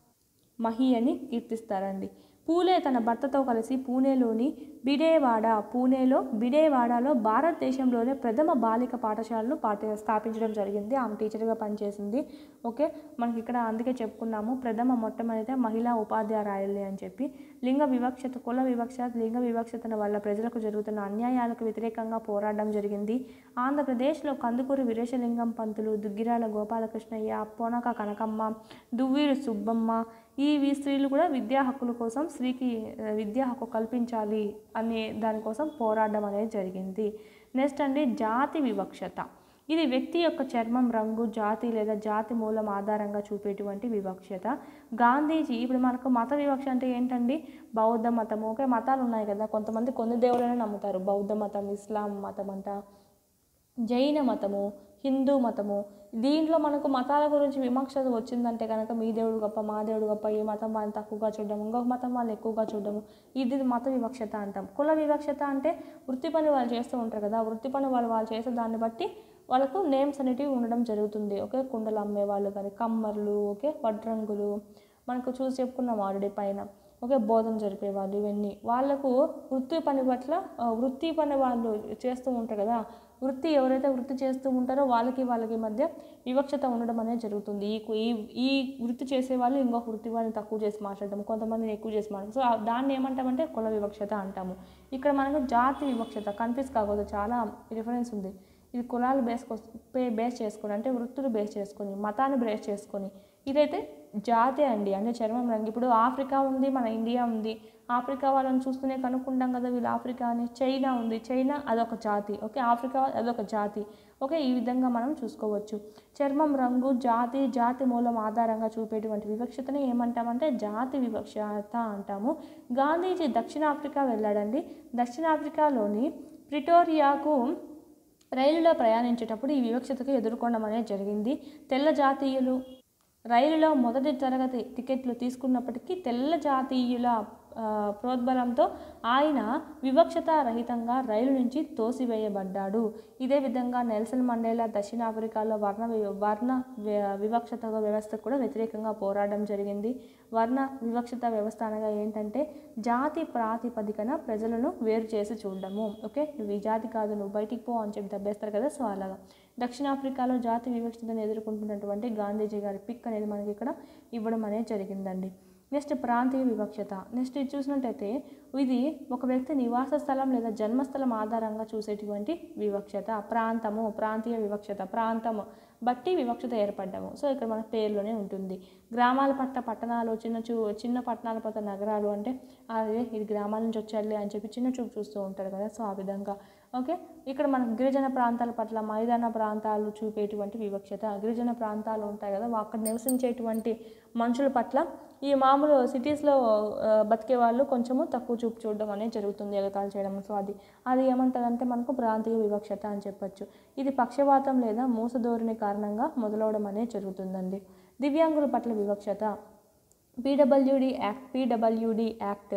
మహి అని కీర్తిస్తారండి పూలే తన భర్తతో కలిసి పూణేలోని బిడేవాడ పూణేలో బిడేవాడలో భారతదేశంలోనే ప్రథమ బాలిక పాఠశాలను పాఠ స్థాపించడం జరిగింది ఆమె టీచర్గా పనిచేసింది ఓకే మనకి ఇక్కడ అందుకే చెప్పుకున్నాము ప్రథమ మొట్టమొదటి మహిళా ఉపాధ్యాయురాయలే అని చెప్పి లింగ వివక్షత కుల వివక్ష లింగ వివక్షతన వల్ల ప్రజలకు జరుగుతున్న అన్యాయాలకు వ్యతిరేకంగా పోరాడడం జరిగింది ఆంధ్రప్రదేశ్లో కందుకూరి వీరేశలింగం పంతులు దుగ్గిరాల గోపాలకృష్ణయ్య పోనక కనకమ్మ దువ్వీరు సుబ్బమ్మ ఈ వి- స్త్రీలు కూడా విద్యా హక్కుల కోసం స్త్రీకి ఆ, విద్యా హక్కు కల్పించాలి అనే దానికోసం పోరాడడం అనేది జరిగింది నెక్స్ట్ అండి జాతి వివక్షత ఇది వ్యక్తి యొక్క చర్మం రంగు జాతి లేదా జాతి మూలం ఆధారంగా చూపేటువంటి వివక్షత గాంధీజీ ఇప్పుడు మనకు మత వివక్ష అంటే ఏంటండి బౌద్ధ మతము ఓకే మతాలు ఉన్నాయి కదా కొంతమంది కొన్ని దేవుళ్ళనే నమ్ముతారు బౌద్ధ మతం ఇస్లాం మతం అంట జైన మతము హిందూ మతము దీంట్లో మనకు మతాల గురించి విమర్శ వచ్చిందంటే కనుక మీ దేవుడు గొప్ప మా దేవుడు గొప్ప ఈ మతం వాళ్ళని తక్కువగా చూడడం ఇంకొక మతం వాళ్ళు ఎక్కువగా చూడడము ఇది మత వివక్షత అంటాం కుల వివక్షత అంటే వృత్తి పని వాళ్ళు చేస్తూ ఉంటారు కదా వృత్తి పని వాళ్ళు వాళ్ళు చేసే దాన్ని బట్టి వాళ్ళకు నేమ్స్ అనేటివి ఉండడం జరుగుతుంది ఓకే కుండలు అమ్మే వాళ్ళు కానీ కమ్మర్లు ఓకే వడ్రంగులు మనకు చూసి చెప్పుకున్నాం ఆల్రెడీ పైన ఓకే బోధన జరిపే వాళ్ళు ఇవన్నీ వాళ్ళకు వృత్తి పని పట్ల ఆ, వృత్తి పని వాళ్ళు చేస్తూ ఉంటారు కదా వృత్తి ఎవరైతే వృత్తి చేస్తూ ఉంటారో వాళ్ళకి వాళ్ళకి మధ్య వివక్షత ఉండడం అనేది జరుగుతుంది ఈ కు- ఈ ఈ వృత్తి చేసే వాళ్ళు ఇంకొక వృత్తి వాళ్ళని తక్కువ చేసి మాట్లాడడం కొంతమందిని ఎక్కువ చేసి మాట్లాడడం సో ఆ- దాన్ని ఏమంటామంటే కుల వివక్షత అంటాము ఇక్కడ మనకు జాతి వివక్షత కన్ఫ్యూజ్ కాకూడదు చాలా రిఫరెన్స్ ఉంది ఇది కులాలు బేస్ పే బేస్ చేసుకొని అంటే వృత్తులు బేస్ చేసుకొని మతాన్ని బేస్ చేసుకొని ఇదైతే జాతే అండి అంటే చర్మం రంగు ఇప్పుడు ఆఫ్రికా ఉంది మన ఇండియా ఉంది ఆఫ్రికా వాళ్ళని చూస్తూనే కనుక్కుంటాం కదా వీళ్ళు ఆఫ్రికా అని చైనా ఉంది చైనా అదొక జాతి ఓకే ఆఫ్రికా అదొక జాతి ఓకే ఈ విధంగా మనం చూసుకోవచ్చు చర్మం రంగు జాతి జాతి మూలం ఆధారంగా చూపేటువంటి వివక్షతని ఏమంటామంటే జాతి వివక్షత అంటాము గాంధీజీ దక్షిణాఫ్రికా వెళ్ళాడండి దక్షిణాఫ్రికాలోని ప్రిటోరియాకు రైలులో ప్రయాణించేటప్పుడు ఈ వివక్షతకు ఎదుర్కొనడం అనేది జరిగింది తెల్ల జాతీయులు రైలులో మొదటి తరగతి టికెట్లు తీసుకున్నప్పటికీ తెల్ల జాతీయుల ఆ, ప్రోద్బలంతో ఆయన వివక్షత రహితంగా రైలు నుంచి తోసివేయబడ్డాడు ఇదే విధంగా నెల్సన్ మండేలా దక్షిణాఫ్రికాలో వర్ణ వి- వర్ణ వి- వివక్షత వ్యవస్థకు కూడా వ్యతిరేకంగా పోరాడడం జరిగింది వర్ణ వివక్షత వ్యవస్థ అనగా ఏంటంటే జాతి ప్రాతిపదికన ప్రజలను వేరు చేసి చూడడము ఓకే నువ్వు ఈ జాతి కాదు నువ్వు బయటికి పో అని చెప్పి దబ్బేస్తారు కదా సో అలాగా దక్షిణాఫ్రికాలో జాతి వివక్షతను ఎదుర్కొంటున్నటువంటి గాంధీజీ గారి పిక్ అనేది మనకి ఇక్కడ ఇవ్వడం అనేది జరిగిందండి నెక్స్ట్ ప్రాంతీయ వివక్షత నెక్స్ట్ ఇది చూసినట్టయితే ఇది ఒక వ్యక్తి నివాస స్థలం లేదా జన్మస్థలం ఆధారంగా చూసేటువంటి వివక్షత ప్రాంతము ప్రాంతీయ వివక్షత ప్రాంతము బట్టి వివక్షత ఏర్పడ్డము సో ఇక్కడ మన పేర్లోనే ఉంటుంది గ్రామాల పట్ల పట్టణాలు చిన్న చూ చిన్న పట్టణాల పట్ల నగరాలు అంటే అదే ఇది గ్రామాల నుంచి వచ్చారులే అని చెప్పి చిన్న చూపు చూస్తూ ఉంటారు కదా సో ఆ విధంగా ఓకే ఇక్కడ మనం గిరిజన ప్రాంతాల పట్ల మైదాన ప్రాంతాలు చూపేటువంటి వివక్షత గిరిజన ప్రాంతాలు ఉంటాయి కదా అక్కడ నివసించేటువంటి మనుషుల పట్ల ఈ మామూలు సిటీస్లో బతికే వాళ్ళు కొంచెము తక్కువ చూపు చూడడం అనేది జరుగుతుంది ఎగతాళి చేయడం సో అది అది ఏమంటుందంటే మనకు ప్రాంతీయ వివక్షత అని చెప్పొచ్చు ఇది పక్షవాతం లేదా మూసధోరణి కారణంగా మొదలవడం అనేది జరుగుతుందండి దివ్యాంగుల పట్ల వివక్షత PWD act PWD act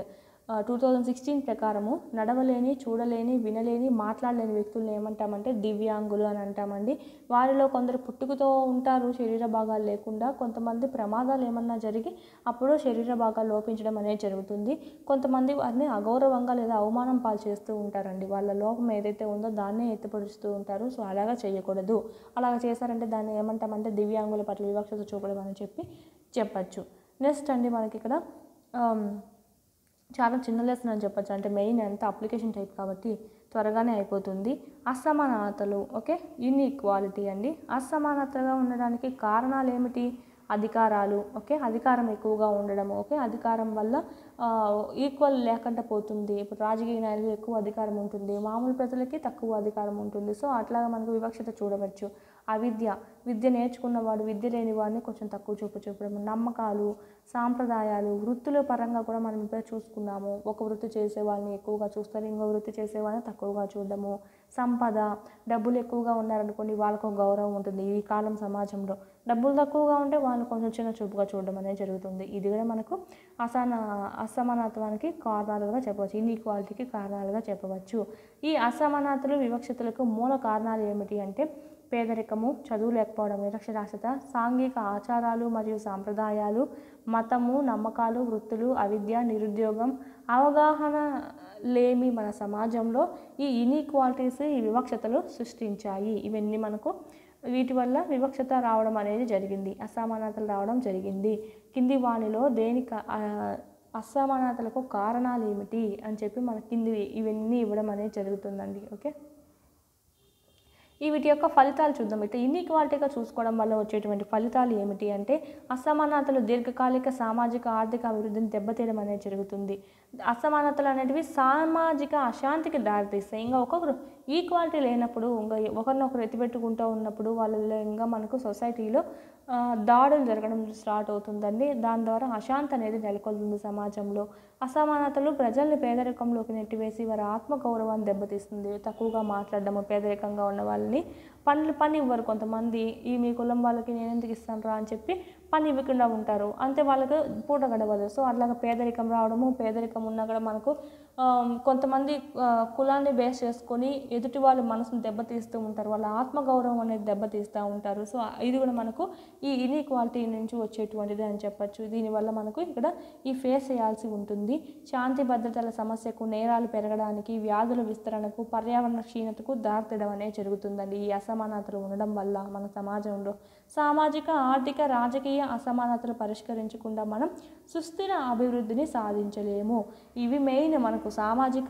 two thousand sixteen ప్రకారము నడవలేని చూడలేని వినలేని మాట్లాడలేని వ్యక్తులను ఏమంటామంటే దివ్యాంగులు అని అంటామండి వారిలో కొందరు పుట్టుకతో ఉంటారు శరీర భాగాలు లేకుండా కొంతమంది ప్రమాదాలు ఏమన్నా జరిగి అప్పుడు శరీర భాగాలు లోపించడం అనేది జరుగుతుంది కొంతమంది వారిని అగౌరవంగా లేదా అవమానం పాలు చేస్తూ ఉంటారండి వాళ్ళ లోపం ఏదైతే ఉందో దాన్నే ఎత్తిపడుస్తూ ఉంటారు సో అలాగా చేయకూడదు అలాగ చేశారంటే దాన్ని ఏమంటామంటే దివ్యాంగుల పట్ల వివక్షత చూపడం అని చెప్పి చెప్పచ్చు నెక్స్ట్ అండి మనకి ఇక్కడ ఆమ్, చాలా చిన్న లెసన్ అని చెప్పొచ్చు అంటే మెయిన్ అంతా అప్లికేషన్ టైప్ కాబట్టి త్వరగానే అయిపోతుంది అసమానతలు ఓకే ఇన్ఈక్వాలిటీ అండి అసమానతగా ఉండడానికి కారణాలు ఏమిటి అధికారాలు ఓకే అధికారం ఎక్కువగా ఉండడం ఓకే అధికారం వల్ల ఈక్వల్ లేకుండా పోతుంది ఇప్పుడు రాజకీయ నాయకులు ఎక్కువ అధికారం ఉంటుంది మామూలు ప్రజలకి తక్కువ అధికారం ఉంటుంది సో అట్లాగా మనకు వివక్షత చూడవచ్చు అవిద్య విద్య నేర్చుకున్నవాడు విద్య లేని వాడిని కొంచెం తక్కువ చూపు చూపడం నమ్మకాలు సాంప్రదాయాలు వృత్తుల పరంగా కూడా మనం ఇప్పుడు చూసుకున్నాము ఒక వృత్తి చేసే వాళ్ళని ఎక్కువగా చూస్తారు ఇంకో వృత్తి చేసే వాళ్ళని తక్కువగా చూడడము సంపద డబ్బులు ఎక్కువగా ఉన్నారనుకోండి వాళ్ళకు ఒక గౌరవం ఉంటుంది ఈ కాలం సమాజంలో డబ్బులు తక్కువగా ఉంటే వాళ్ళని కొంచెం చిన్న చూపుగా చూడడం అనేది జరుగుతుంది ఇది కూడా మనకు అసన అసమానత్వానికి కారణాలుగా చెప్పవచ్చు ఇన్ఈక్వాలిటీకి కారణాలుగా చెప్పవచ్చు ఈ అసమానతలు వివక్షతలకు మూల కారణాలు ఏమిటి అంటే పేదరికము చదువు లేకపోవడం నిరక్షరాస్యత సాంఘిక ఆచారాలు మరియు సాంప్రదాయాలు మతము నమ్మకాలు వృత్తులు అవిద్య నిరుద్యోగం అవగాహన లేమి మన సమాజంలో ఈ ఇన్ఈక్వాలిటీస్ ఈ వివక్షతలు సృష్టించాయి ఇవన్నీ మనకు వీటి వల్ల వివక్షత రావడం అనేది జరిగింది అసమానతలు రావడం జరిగింది కింది వానిలో దేని కా- ఆ, అసమానతలకు కారణాలు ఏమిటి అని చెప్పి మన కింది ఇవన్నీ ఇవ్వడం అనేది జరుగుతుందండి ఓకే ఈ వీటి యొక్క ఫలితాలు చూద్దాం ఇట్లా ఇన్ఈక్వాలిటీగా చూసుకోవడం వల్ల వచ్చేటువంటి ఫలితాలు ఏమిటి అంటే అసమానతలు దీర్ఘకాలిక సామాజిక ఆర్థిక అభివృద్ధిని దెబ్బతీయడం అనేది జరుగుతుంది అసమానతలు అనేటివి సామాజిక అశాంతికి దారితీస్తాయి ఇంకా ఒక్కొక్కరు ఈక్వాలిటీ లేనప్పుడు ఇంకా ఒకరినొకరు ఎత్తిపెట్టుకుంటూ ఉన్నప్పుడు వాళ్ళ ఇంకా మనకు సొసైటీలో ఆ, దాడులు జరగడం స్టార్ట్ అవుతుందండి దాని ద్వారా అశాంతి అనేది నెలకొల్తుంది సమాజంలో అసమానతలు ప్రజల్ని పేదరికంలోకి నెట్టివేసి వారి ఆత్మగౌరవాన్ని దెబ్బతీస్తుంది తక్కువగా మాట్లాడడము పేదరికంగా ఉన్న వాళ్ళని పనులు పని ఇవ్వరు కొంతమంది ఈ మీ కులం వాళ్ళకి నేను ఎందుకు ఇస్తాను రా అని చెప్పి పని ఇవ్వకుండా ఉంటారు అంతే వాళ్ళకు పూట గడవదు సో అట్లాగా పేదరికం రావడము పేదరికం ఉన్నా కూడా మనకు ఆ, కొంతమంది ఆ, కులాన్ని బేస్ చేసుకొని ఎదుటి వాళ్ళ మనసును దెబ్బతీస్తూ ఉంటారు వాళ్ళ ఆత్మగౌరవం అనేది దెబ్బతీస్తూ ఉంటారు సో ఇది కూడా మనకు ఈ ఇన్ఈక్వాలిటీ నుంచి వచ్చేటువంటిది అని చెప్పచ్చు దీనివల్ల మనకు ఇక్కడ ఈ ఫేస్ చేయాల్సి ఉంటుంది శాంతి భద్రతల సమస్యకు నేరాలు పెరగడానికి వ్యాధుల విస్తరణకు పర్యావరణ క్షీణతకు దారితీయడం అనేది జరుగుతుందండి ఈ అసమానతలు ఉండడం వల్ల మన సమాజంలో సామాజిక ఆర్థిక రాజకీయ అసమానతలు పరిష్కరించకుండా మనం సుస్థిర అభివృద్ధిని సాధించలేము ఇవి మెయిన్ మనకు సామాజిక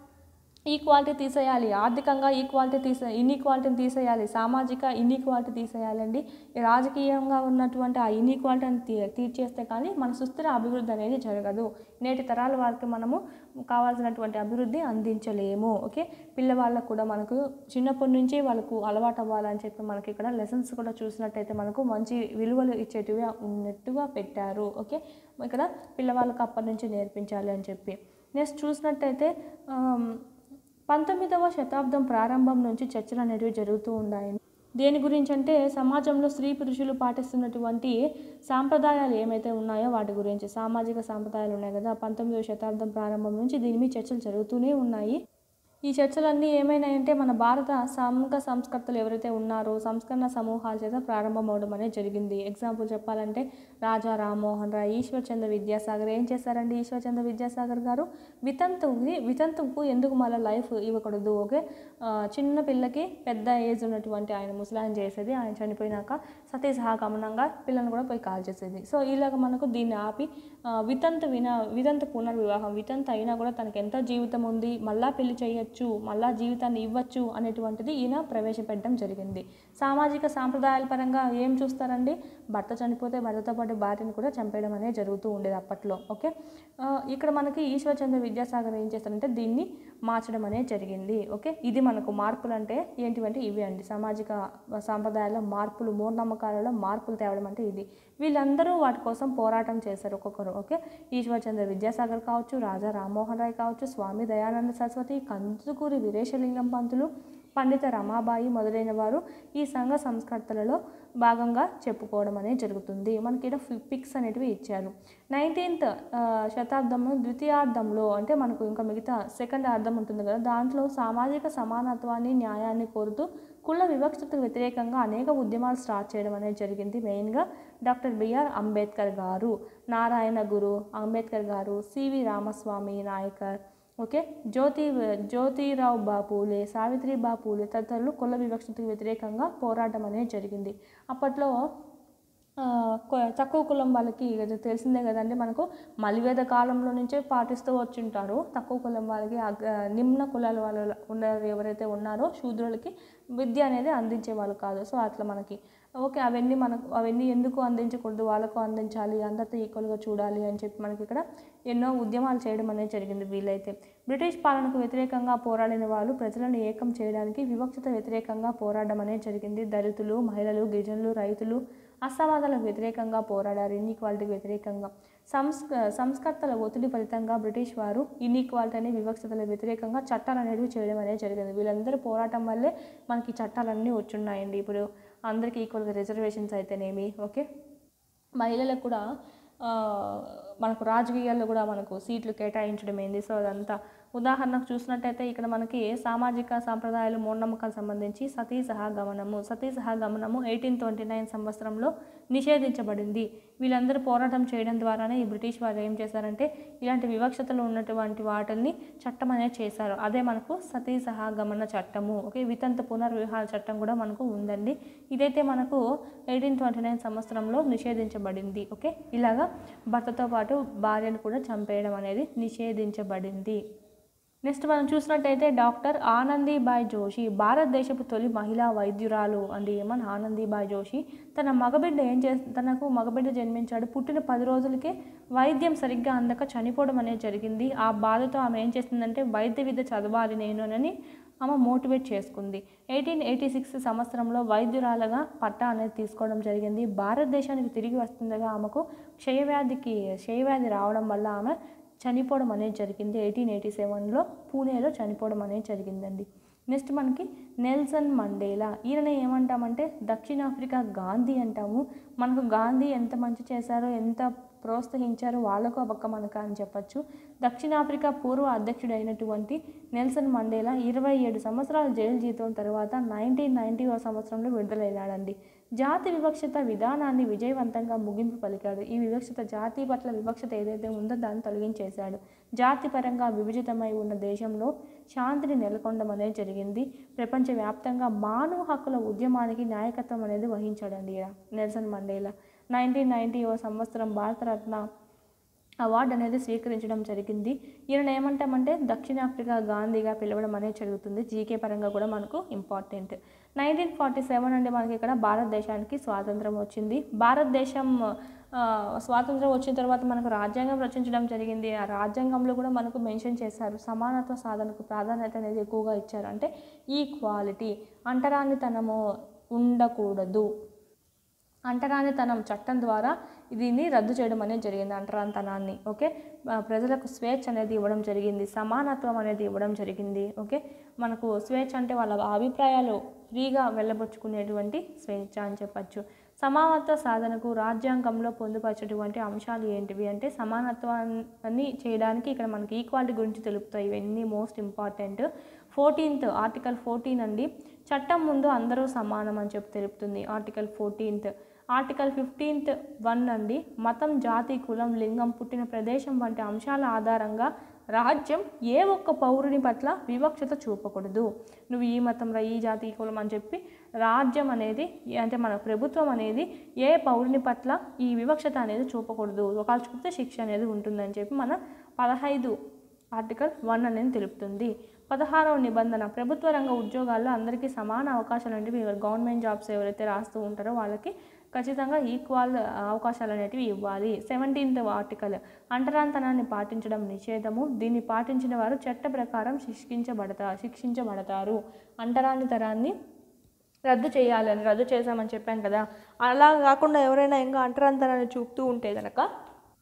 ఈక్వాలిటీ తీసేయాలి ఆర్థికంగా ఈక్వాలిటీ తీసే ఇన్ఈక్వాలిటీని తీసేయాలి సామాజిక ఇన్ఈక్వాలిటీ తీసేయాలండి ఈ రాజకీయంగా ఉన్నటువంటి ఆ ఇన్ఈక్వాలిటీని తీ తీర్చేస్తే కానీ మన సుస్థిర అభివృద్ధి అనేది జరగదు నేటి తరాల వారికి మనము కావాల్సినటువంటి అభివృద్ధి అందించలేము ఓకే పిల్లవాళ్ళకు కూడా మనకు చిన్నప్పటి నుంచి వాళ్ళకు అలవాటు అవ్వాలని చెప్పి మనకి ఇక్కడ లెసన్స్ కూడా చూసినట్టయితే మనకు మంచి విలువలు ఇచ్చేటివి ఉన్నట్టుగా పెట్టారు ఓకే ఇక్కడ పిల్లవాళ్ళకి అప్పటి నుంచి నేర్పించాలి అని చెప్పి నెక్స్ట్ చూసినట్టయితే ఆమ్, పంతొమ్మిదవ శతాబ్దం ప్రారంభం నుంచి చర్చలు అనేటివి జరుగుతూ ఉన్నాయి దేని గురించి అంటే సమాజంలో స్త్రీ పురుషులు పాటిస్తున్నటువంటి సాంప్రదాయాలు ఏమైతే ఉన్నాయో వాటి గురించి సామాజిక సాంప్రదాయాలు ఉన్నాయి కదా పంతొమ్మిదవ శతాబ్దం ప్రారంభం నుంచి దీని మీద చర్చలు జరుగుతూనే ఉన్నాయి ఈ చర్చలన్నీ ఏమైనాయంటే మన భారత సంఘ సంస్కర్తలు ఎవరైతే ఉన్నారో సంస్కరణ సమూహాల చేత ప్రారంభం అవడం అనేది జరిగింది ఎగ్జాంపుల్ చెప్పాలంటే రాజా రామ్మోహన్ రాయ్ ఈశ్వర్ చంద్ర విద్యాసాగర్ ఏం చేశారండి ఈశ్వర్ చంద్ర విద్యాసాగర్ గారు వితంతువుకి వితంతువుకు ఎందుకు మళ్ళీ లైఫ్ ఇవ్వకూడదు ఓకే ఆ, చిన్న పిల్లకి పెద్ద ఏజ్ ఉన్నటువంటి ఆయన ముసలాయన చేసేది ఆయన చనిపోయినాక సతీ సహగమనంగా పిల్లని కూడా పోయి కాల్ చేసేది సో ఇలాగ మనకు దీన్ని ఆపి ఆ, వితంతు విన వితంతు పునర్వివాహం వితంతు అయినా కూడా తనకి ఎంత జీవితం ఉంది మళ్ళా పెళ్లి చేయొచ్చు మళ్ళా జీవితాన్ని ఇవ్వచ్చు అనేటువంటిది ఈయన ప్రవేశపెట్టడం జరిగింది సామాజిక సాంప్రదాయాల పరంగా ఏం చూస్తారండి భర్త చనిపోతే భర్తతో పాటు భార్యను కూడా చంపేయడం అనేది జరుగుతూ ఉండేది అప్పట్లో ఓకే ఆ, ఇక్కడ మనకి ఈశ్వర్చంద్ర విద్యాసాగర్ ఏం చేస్తారంటే దీన్ని మార్చడం అనేది జరిగింది ఓకే ఇది మనకు మార్పులు అంటే ఏంటివంటే ఇవి అండి సామాజిక సాంప్రదాయాల్లో మార్పులు మూఢనమ్మకాలలో మార్పులు తేవడం అంటే ఇది వీళ్ళందరూ వాటి కోసం పోరాటం చేశారు ఒక్కొక్కరు ఓకే ఈశ్వర్చంద్ర విద్యాసాగర్ కావచ్చు రాజా రామ్మోహన్ రాయ్ కావచ్చు స్వామి దయానంద సరస్వతి కందుకూరి వీరేశలింగం పంతులు పండిత రమాబాయి మొదలైన వారు ఈ సంఘ సంస్కర్తలలో భాగంగా చెప్పుకోవడం అనేది జరుగుతుంది మనకి ఇక్కడ పిక్స్ అనేటివి ఇచ్చారు నైన్టీన్త్ శతాబ్దంలో ద్వితీయార్థంలో అంటే మనకు ఇంకా మిగతా సెకండ్ అర్థం ఉంటుంది కదా దాంట్లో సామాజిక సమానత్వాన్ని న్యాయాన్ని కోరుతూ కుల వివక్షతకు వ్యతిరేకంగా అనేక ఉద్యమాలు స్టార్ట్ చేయడం అనేది జరిగింది మెయిన్గా డాక్టర్ బిఆర్ అంబేద్కర్ గారు నారాయణ గురు అంబేద్కర్ గారు సివి రామస్వామి నాయకర్ ఓకే జ్యోతి జ్యోతిరావు బాపూలే సావిత్రిబా పూలే తదితరులు కుల వివక్షతకు వ్యతిరేకంగా పోరాటం అనేది జరిగింది అప్పట్లో ఆ, కొ- తక్కువ కులం వాళ్ళకి ఇది తెలిసిందే కదండి మనకు మలివేద కాలంలో నుంచే పాటిస్తూ వచ్చింటారు తక్కువ కులం వాళ్ళకి అగ్ర నిమ్న కులాల వాళ్ళు ఉన్నారు ఎవరైతే ఉన్నారో శూద్రులకి విద్య అనేది అందించేవాళ్ళు కాదు సో అట్లా మనకి ఓకే అవన్నీ మనకు అవన్నీ ఎందుకు అందించకూడదు వాళ్ళకు అందించాలి అందరితో ఈక్వల్గా చూడాలి అని చెప్పి మనకి ఇక్కడ ఎన్నో ఉద్యమాలు చేయడం అనేది జరిగింది వీలైతే బ్రిటిష్ పాలనకు వ్యతిరేకంగా పోరాడిన వాళ్ళు ప్రజలను ఏకం చేయడానికి వివక్షత వ్యతిరేకంగా పోరాడడం అనేది జరిగింది దళితులు మహిళలు గిరిజనులు రైతులు అసమాధాలకు వ్యతిరేకంగా పోరాడారు ఇన్ఈక్వాలిటీకి వ్యతిరేకంగా సంస్క సంస్కర్తల ఒత్తిడి ఫలితంగా బ్రిటిష్ వారు ఇన్ఈక్వాలిటీ అనే వివక్షతల వ్యతిరేకంగా చట్టాలు అనేవి చేయడం అనేది జరిగింది వీళ్ళందరూ పోరాటం వల్లే మనకి చట్టాలన్నీ వచ్చున్నాయండి ఇప్పుడు అందరికీ ఈక్వల్గా రిజర్వేషన్స్ అయితేనేమి ఓకే మహిళలకు కూడా ఆ, మనకు రాజకీయాల్లో కూడా మనకు సీట్లు కేటాయించడం ఏంది సో అదంతా ఉదాహరణకు చూసినట్టయితే ఇక్కడ మనకి సామాజిక సాంప్రదాయాలు మూఢనమ్మకాలకు సంబంధించి సతీ సహగమనము సతీ సహగమనము ఎయిటీన్ ట్వంటీ నైన్ సంవత్సరంలో నిషేధించబడింది వీళ్ళందరూ పోరాటం చేయడం ద్వారానే ఈ బ్రిటిష్ వారు ఏం చేశారంటే ఇలాంటి వివక్షతలు ఉన్నటువంటి వాటిని చట్టం అనేది చేశారు అదే మనకు సతీ సహగమన చట్టము ఓకే వితంత పునర్వివాహ చట్టం కూడా మనకు ఉందండి ఇదైతే మనకు ఎయిటీన్ ట్వంటీ నైన్ సంవత్సరంలో నిషేధించబడింది ఓకే ఇలాగా భర్తతో పాటు భార్యను కూడా చంపేయడం అనేది నిషేధించబడింది నెక్స్ట్ మనం చూసినట్టయితే డాక్టర్ ఆనందీబాయ్ జోషి భారతదేశపు తొలి మహిళా వైద్యురాలు అండి ఏమని ఆనందీబాయ్ జోషి తన మగబిడ్డ ఏం చే తనకు మగబిడ్డ జన్మించాడు పుట్టిన పది రోజులకే వైద్యం సరిగ్గా అందక చనిపోవడం అనేది జరిగింది ఆ బాధతో ఆమె ఏం చేసిందంటే వైద్య విద్య చదవాలి నేను అని ఆమె మోటివేట్ చేసుకుంది ఎయిటీన్ ఎయిటీ సిక్స్ సంవత్సరంలో వైద్యురాలుగా పట్టా అనేది తీసుకోవడం జరిగింది భారతదేశానికి తిరిగి వస్తుండగా ఆమెకు క్షయవ్యాధికి క్షయవ్యాధి రావడం వల్ల ఆమె చనిపోవడం అనేది జరిగింది ఎయిటీన్ ఎయిటీ సెవెన్లో పూణేలో చనిపోవడం అనేది జరిగిందండి నెక్స్ట్ మనకి నెల్సన్ మండేలా ఈయన ఏమంటామంటే దక్షిణాఫ్రికా గాంధీ అంటాము మనకు గాంధీ ఎంత మంచి చేశారో ఎంత ప్రోత్సహించారో వాళ్ళకు ఒక మనక అని చెప్పచ్చు దక్షిణాఫ్రికా పూర్వ అధ్యక్షుడైనటువంటి నెల్సన్ మండేలా ఇరవై ఏడు సంవత్సరాల జైలు జీతం తర్వాత నైన్టీన్ నైన్టీ సంవత్సరంలో విడుదలైనాడండి జాతి వివక్షత విధానాన్ని విజయవంతంగా ముగింపు పలికాడు ఈ వివక్షత జాతి పట్ల వివక్షత ఏదైతే ఉందో దాన్ని తొలగించేశాడు జాతిపరంగా విభజితమై ఉన్న దేశంలో శాంతిని నెలకొనడం అనేది జరిగింది ప్రపంచవ్యాప్తంగా మానవ హక్కుల ఉద్యమానికి నాయకత్వం అనేది వహించాడండి ఈయన నెల్సన్ మండేలా నైన్టీన్ నైన్టీ ఓ సంవత్సరం భారతరత్న అవార్డు అనేది స్వీకరించడం జరిగింది ఈయన ఏమంటామంటే దక్షిణాఫ్రికా గాంధీగా పిలవడం అనేది జరుగుతుంది జీకే పరంగా కూడా మనకు ఇంపార్టెంట్ నైన్టీన్ ఫార్టీ సెవెన్ అంటే మనకి ఇక్కడ భారతదేశానికి స్వాతంత్రం వచ్చింది భారతదేశం ఆ, స్వాతంత్రం వచ్చిన తర్వాత మనకు రాజ్యాంగం రచించడం జరిగింది ఆ రాజ్యాంగంలో కూడా మనకు మెన్షన్ చేశారు సమానత్వ సాధనకు ప్రాధాన్యత అనేది ఎక్కువగా ఇచ్చారు అంటే ఈక్వాలిటీ అంటరానితనము ఉండకూడదు అంటరానితనం చట్టం ద్వారా దీన్ని రద్దు చేయడం అనేది జరిగింది అంటరానితనాన్ని ఓకే ఆ, ప్రజలకు స్వేచ్ఛ అనేది ఇవ్వడం జరిగింది సమానత్వం అనేది ఇవ్వడం జరిగింది ఓకే మనకు స్వేచ్ఛ అంటే వాళ్ళ అభిప్రాయాలు ఫ్రీగా వెళ్ళబుచ్చుకునేటువంటి స్వేచ్ఛ అని చెప్పచ్చు సమానత్వ సాధనకు రాజ్యాంగంలో పొందుపరిచేటువంటి అంశాలు ఏంటివి అంటే సమానత్వాన్ని చేయడానికి ఇక్కడ మనకి ఈక్వాలిటీ గురించి తెలుపుతాయి ఇవన్నీ most important fourteenth article fourteen అండి చట్టం ముందు అందరూ సమానం అని చెప్పి తెలుపుతుంది article fourteenth article fifteenth one అండి మతం జాతి కులం లింగం పుట్టిన ప్రదేశం వంటి అంశాల ఆధారంగా రాజ్యం ఏ ఒక్క పౌరుని పట్ల వివక్షత చూపకూడదు నువ్వు ఈ మతం రా ఈ జాతి ఈ కులం అని చెప్పి రాజ్యం అనేది అంటే మన ప్రభుత్వం అనేది ఏ పౌరుని పట్ల ఈ వివక్షత అనేది చూపకూడదు ఒకవేళ చూపితే శిక్ష అనేది ఉంటుందని చెప్పి మన పదహైదు ఆర్టికల్ వన్ అనేది తెలుపుతుంది పదహారవ నిబంధన ప్రభుత్వ రంగ ఉద్యోగాల్లో అందరికీ సమాన అవకాశాలు అంటే గవర్నమెంట్ జాబ్స్ ఎవరైతే రాస్తూ ఉంటారో వాళ్ళకి ఖచ్చితంగా ఈక్వల్ అవకాశాలు అనేటివి ఇవ్వాలి సెవెంటీన్త్ ఆర్టికల్ అంటరాంతనాన్ని పాటించడం నిషేధము దీన్ని పాటించిన వారు చట్ట ప్రకారం శిక్షించబడతా శిక్షించబడతారు అంటరానితనాన్ని రద్దు చేయాలని రద్దు చేశామని చెప్పాను కదా అలా కాకుండా ఎవరైనా ఇంకా అంటరాంతనాన్ని చూపుతూ ఉంటే కనుక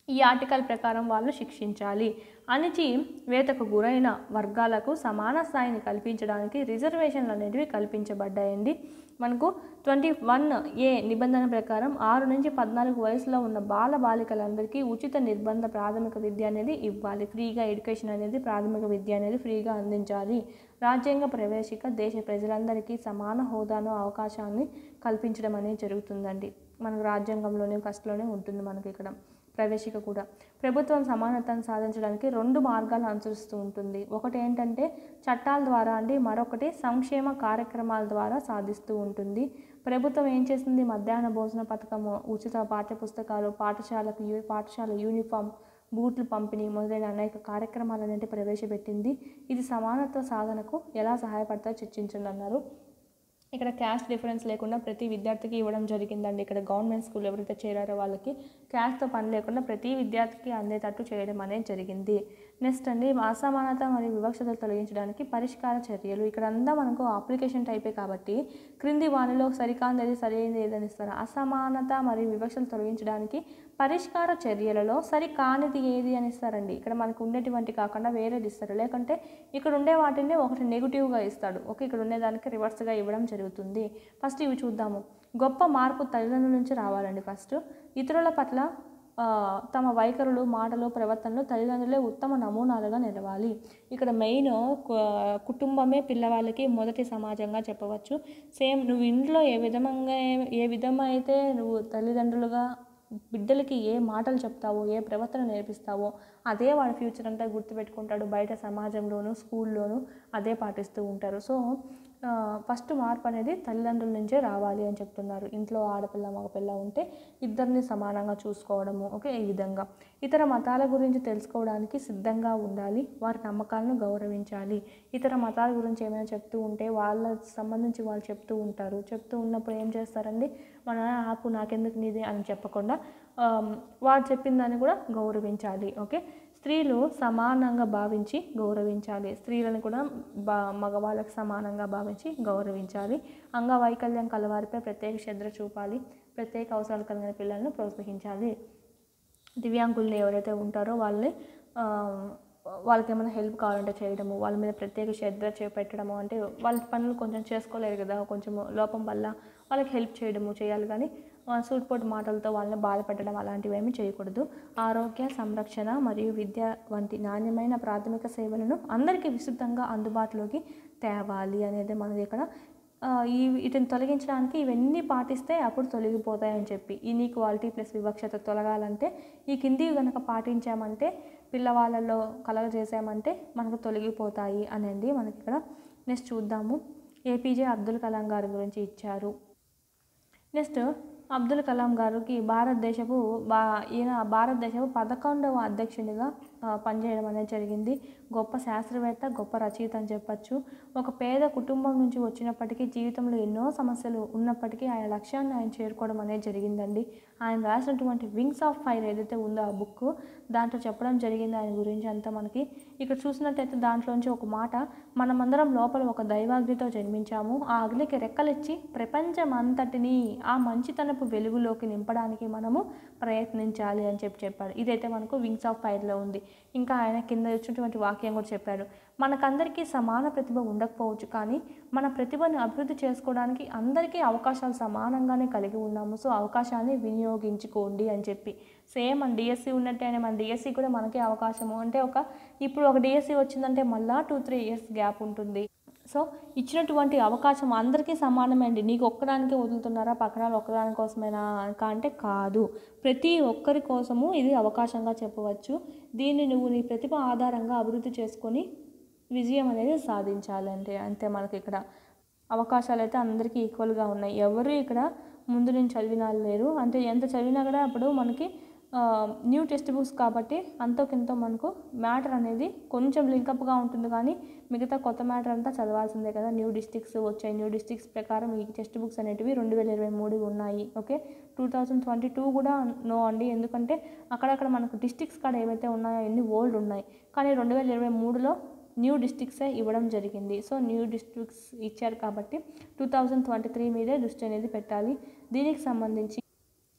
ఈ ఆర్టికల్ ప్రకారం వాళ్ళు శిక్షించాలి అణిచి వేతకు గురైన వర్గాలకు సమాన స్థాయిని కల్పించడానికి రిజర్వేషన్లు అనేటివి కల్పించబడ్డాయండి మనకు ట్వంటీ వన్ ఏ నిబంధన ప్రకారం ఆరు నుంచి పద్నాలుగు వయసులో ఉన్న బాల బాలికలందరికీ ఉచిత నిర్బంధ ప్రాథమిక విద్య అనేది ఇవ్వాలి ఫ్రీగా ఎడ్యుకేషన్ అనేది ప్రాథమిక విద్య అనేది ఫ్రీగా అందించాలి రాజ్యాంగ ప్రవేశిక దేశ ప్రజలందరికీ సమాన హోదాను అవకాశాన్ని కల్పించడం అనేది జరుగుతుందండి మనకు రాజ్యాంగంలోనే ఫస్ట్లోనే ఉంటుంది మనకి ఇక్కడ ప్రవేశిక కూడా ప్రభుత్వం సమానతను సాధించడానికి రెండు మార్గాలు అనుసరిస్తూ ఉంటుంది ఒకటి ఏంటంటే చట్టాల ద్వారా అండి మరొకటి సంక్షేమ కార్యక్రమాల ద్వారా సాధిస్తూ ఉంటుంది ప్రభుత్వం ఏం చేస్తుంది మధ్యాహ్న భోజన పథకము ఉచిత పాఠ్యపుస్తకాలు పాఠశాలకు యూ పాఠశాల యూనిఫామ్ బూట్లు పంపిణీ మొదలైన అనేక కార్యక్రమాలు అనేవి ప్రవేశపెట్టింది ఇది సమానత్వ సాధనకు ఎలా సహాయపడతాయో చర్చించండి అన్నారు ఇక్కడ క్యాస్ట్ డిఫరెన్స్ లేకుండా ప్రతి విద్యార్థికి ఇవ్వడం జరిగిందండి ఇక్కడ గవర్నమెంట్ స్కూల్ ఎవరైతే చేరారో వాళ్ళకి క్యాస్ట్తో పని లేకుండా ప్రతి విద్యార్థికి అందేటట్టు చేయడం అనేది జరిగింది నెక్స్ట్ అండి అసమానత మరియు వివక్షతలు తొలగించడానికి పరిష్కార చర్యలు ఇక్కడ అంతా మనకు అప్లికేషన్ టైపే కాబట్టి క్రింది వానిలో సరికాందేది సరైనది ఏదని ఇస్తారు అసమానత మరియు వివక్షలు తొలగించడానికి పరిష్కార చర్యలలో సరికానిది ఏది అని ఇస్తారండి ఇక్కడ మనకు ఉండేటువంటి కాకుండా వేరేది ఇస్తారు లేకుంటే ఇక్కడ ఉండే వాటిని ఒకటి నెగిటివ్గా ఇస్తాడు ఓకే ఇక్కడ ఉండేదానికి రివర్స్గా ఇవ్వడం జరుగుతుంది ఫస్ట్ ఇవి చూద్దాము గొప్ప మార్పు తల్లిదండ్రుల నుంచి రావాలండి ఫస్ట్ ఇతరుల పట్ల ఆ, తమ వైఖరులు మాటలు ప్రవర్తనలు తల్లిదండ్రులే ఉత్తమ నమూనాలుగా నిలవాలి ఇక్కడ మెయిన్ కు- కుటుంబమే పిల్లవాళ్ళకి మొదటి సమాజంగా చెప్పవచ్చు సేమ్ నువ్వు ఇంట్లో ఏ విధంగా ఏ విధమైతే నువ్వు తల్లిదండ్రులుగా బిడ్డలకి ఏ మాటలు చెప్తావో ఏ ప్రవర్తన నేర్పిస్తావో అదే వాడి ఫ్యూచర్ అంతా గుర్తుపెట్టుకుంటాడు బయట సమాజంలోనూ స్కూల్లోనూ అదే పాటిస్తూ ఉంటారు సో ఫస్ట్ మార్పు అనేది తల్లిదండ్రుల నుంచే రావాలి అని చెప్తున్నారు ఇంట్లో ఆడపిల్ల మగపిల్ల ఉంటే ఇద్దరిని సమానంగా చూసుకోవడము ఓకే ఈ విధంగా ఇతర మతాల గురించి తెలుసుకోవడానికి సిద్ధంగా ఉండాలి వారి నమ్మకాలను గౌరవించాలి ఇతర మతాల గురించి ఏమైనా చెప్తూ ఉంటే వాళ్ళ సంబంధించి వాళ్ళు చెప్తూ ఉంటారు చెప్తూ ఉన్నప్పుడు ఏం చేస్తారండి మన ఆపు నాకెందుకు నీది అని చెప్పకుండా ఆమ్, వాడు చెప్పిన దాన్ని కూడా గౌరవించాలి ఓకే స్త్రీలు సమానంగా భావించి గౌరవించాలి స్త్రీలను కూడా బా మగవాళ్ళకి సమానంగా భావించి గౌరవించాలి అంగవైకల్యం కలవారిపై ప్రత్యేక శ్రద్ధ చూపాలి ప్రత్యేక అవసరాలు కలిగిన పిల్లలను ప్రోత్సహించాలి దివ్యాంగుల్ని ఎవరైతే ఉంటారో వాళ్ళని ఆ, వాళ్ళకి ఏమైనా హెల్ప్ కావాలంటే చేయడము వాళ్ళ మీద ప్రత్యేక శ్రద్ధ చేపెట్టడము అంటే వాళ్ళ పనులు కొంచెం చేసుకోలేరు కదా కొంచెం లోపం వల్ల వాళ్ళకి హెల్ప్ చేయడము చేయాలి కానీ ఆ, సూటిపోటు మాటలతో వాళ్ళని బాధపెట్టడం అలాంటివి ఏమీ చేయకూడదు ఆరోగ్య సంరక్షణ మరియు విద్య వంటి నాణ్యమైన ప్రాథమిక సేవలను అందరికీ విస్తృతంగా అందుబాటులోకి తేవాలి అనేది మనది ఇక్కడ ఆ, ఈ వీటిని తొలగించడానికి ఇవన్నీ పాటిస్తే అప్పుడు తొలగిపోతాయని చెప్పి ఇన్ఈక్వాలిటీ ప్లస్ వివక్షత తొలగాలంటే ఈ కింది కనుక పాటించామంటే పిల్లవాళ్ళలో కలగజేసామంటే మనకు తొలగిపోతాయి అనేది మనకి ఇక్కడ నెక్స్ట్ చూద్దాము ఏపీజే అబ్దుల్ కలాం గారి గురించి ఇచ్చారు నెక్స్ట్ అబ్దుల్ కలాం గారికి భారతదేశపు బా ఈయన భారతదేశపు పదకొండవ అధ్యక్షునిగా ఆ, పనిచేయడం అనేది జరిగింది గొప్ప శాస్త్రవేత్త గొప్ప రచయిత అని చెప్పచ్చు ఒక పేద కుటుంబం నుంచి వచ్చినప్పటికీ జీవితంలో ఎన్నో సమస్యలు ఉన్నప్పటికీ ఆయన లక్ష్యాన్ని ఆయన చేరుకోవడం అనేది జరిగిందండి ఆయన రాసినటువంటి వింగ్స్ ఆఫ్ ఫైర్ ఏదైతే ఉందో ఆ బుక్ దాంట్లో చెప్పడం జరిగింది ఆయన గురించి అంతా మనకి ఇక్కడ చూసినట్టయితే దాంట్లోంచి ఒక మాట మనమందరం లోపల ఒక దైవాగ్నితో జన్మించాము ఆ అగ్నికి రెక్కలిచ్చి ప్రపంచం అంతటిని ఆ మంచితనపు వెలుగులోకి నింపడానికి మనము ప్రయత్నించాలి అని చెప్పి చెప్పాడు ఇదైతే మనకు వింగ్స్ ఆఫ్ ఫైర్లో ఉంది ఇంకా ఆయన కింద వచ్చినటువంటి వాక్యం కూడా చెప్పాడు మనకందరికీ సమాన ప్రతిభ ఉండకపోవచ్చు కానీ మన ప్రతిభను అభివృద్ధి చేసుకోవడానికి అందరికీ అవకాశాలు సమానంగానే కలిగి ఉన్నాము సో అవకాశాన్ని వినియోగించుకోండి అని చెప్పి సేమ్ మన డిఎస్సి ఉన్నట్టేనే మన డిఎస్సి కూడా మనకే అవకాశము అంటే ఒక ఇప్పుడు ఒక డిఎస్సి వచ్చిందంటే మళ్ళా టూ త్రీ ఇయర్స్ గ్యాప్ ఉంటుంది సో ఇచ్చినటువంటి అవకాశం అందరికీ సమానమే అండి నీకు ఒక్కదానికే వదులుతున్నారా పక్కన వాళ్ళు ఒక్కదాని కోసమేనా కా- అంటే కాదు ప్రతి ఒక్కరి కోసము ఇది అవకాశంగా చెప్పవచ్చు దీన్ని నువ్వు నీ ప్రతిభ ఆధారంగా అభివృద్ధి చేసుకొని విజయం అనేది సాధించాలి అంటే అంతే మనకి ఇక్కడ అవకాశాలు అయితే అందరికీ ఈక్వల్గా ఉన్నాయి ఎవరు ఇక్కడ ముందు నుంచి చదివిన వాళ్ళు లేరు అంటే ఎంత చదివినా కూడా అప్పుడు మనకి న్యూ టెక్స్ట్ బుక్స్ కాబట్టి అంతోకింతో మనకు మ్యాటర్ అనేది కొంచెం లింకప్గా ఉంటుంది కానీ మిగతా కొత్త మ్యాటర్ అంతా చదవాల్సిందే కదా న్యూ డిస్టిక్స్ వచ్చాయి న్యూ డిస్టిక్స్ ప్రకారం ఈ టెక్స్ట్ బుక్స్ అనేటివి రెండు వేల ఇరవై మూడు ఉన్నాయి okay two thousand twenty two కూడా నో అండి ఎందుకంటే అక్కడక్కడ మనకు డిస్టిక్స్ కాడ ఏవైతే ఉన్నాయో అన్ని ఓల్డ్ ఉన్నాయి కానీ రెండు వేల ఇరవై మూడులో న్యూ డిస్ట్రిక్ట్సే ఇవ్వడం జరిగింది సో న్యూ డిస్ట్రిక్ట్స్ ఇచ్చారు కాబట్టి టూ థౌజండ్ ట్వంటీ త్రీ మీదే దృష్టి అనేది పెట్టాలి దీనికి సంబంధించి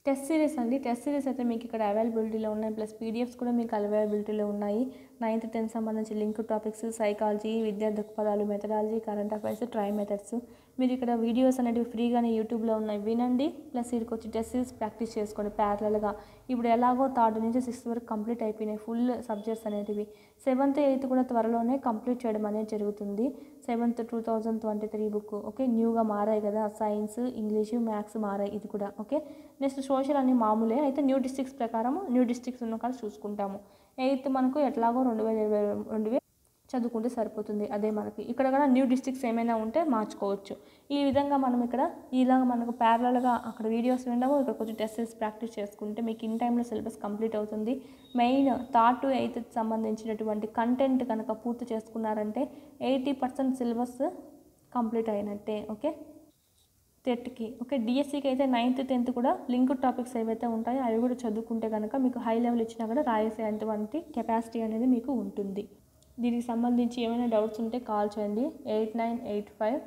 టెస్ట్ సిరీస్ అండి టెస్ట్ సిరీస్ అయితే మీకు ఇక్కడ అవైలబిలిటీలో ఉన్నాయి ప్లస్ పీడిఎఫ్స్ కూడా మీకు అవైలబిలిటీలో ఉన్నాయి నైన్త్ టెన్త్ సంబంధించి లింక్ టాపిక్స్ సైకాలజీ విద్యా దృక్పథాలు methodology current affairs try methods మీరు ఇక్కడ వీడియోస్ అనేవి ఫ్రీగానే యూట్యూబ్లో ఉన్నాయి వినండి ప్లస్ ఇక్కడికి వచ్చి టెస్ట్ సిరీస్ ప్రాక్టీస్ చేసుకోండి ప్యారలల్గా ఇప్పుడు ఎలాగో థర్డ్ నుంచి సిక్స్త్ వరకు కంప్లీట్ అయిపోయినాయి ఫుల్ సబ్జెక్ట్స్ అనేటివి సెవెంత్ ఎయిత్ కూడా త్వరలోనే కంప్లీట్ చేయడం అనేది జరుగుతుంది seventh two thousand twenty three book okay న్యూగా మారాయి కదా సైన్స్ ఇంగ్లీషు మ్యాథ్స్ మారాయి ఇది కూడా ఓకే నెక్స్ట్ సోషల్ అన్ని మామూలే అయితే న్యూ డిస్ట్రిక్ట్స్ ప్రకారం న్యూ డిస్ట్రిక్ట్స్ ఉన్న కాడ చూసుకుంటాము ఎయిత్ మనకు ఎట్లాగో రెండు వేల ఇరవై రెండు వేలు చదువుకుంటే సరిపోతుంది అదే మనకి ఇక్కడ కూడా న్యూ డిస్ట్రిక్ట్స్ ఏమైనా ఉంటే మార్చుకోవచ్చు ఈ విధంగా మనం ఇక్కడ ఇలాగ మనకు ప్యారలల్గా అక్కడ వీడియోస్ వినడము ఇక్కడ కొంచెం టెస్టెస్ ప్రాక్టీస్ చేసుకుంటే మీకు ఇన్ టైంలో సిలబస్ కంప్లీట్ అవుతుంది మెయిన్ థర్డ్ టు ఎయిత్ సంబంధించినటువంటి కంటెంట్ కనుక పూర్తి చేసుకున్నారంటే ఎయిటీ పర్సెంట్ సిలబస్ కంప్లీట్ అయినట్టే ఓకే టెట్కి ఓకే డిఎస్సికి అయితే నైన్త్ టెన్త్ కూడా లింక్ టాపిక్స్ ఏవైతే ఉంటాయో అవి కూడా చదువుకుంటే కనుక మీకు హై లెవెల్ ఇచ్చినా కూడా రాయేసేంతవంటి కెపాసిటీ అనేది మీకు ఉంటుంది దీనికి సంబంధించి ఏమైనా డౌట్స్ ఉంటే కాల్ చేయండి eight nine eight five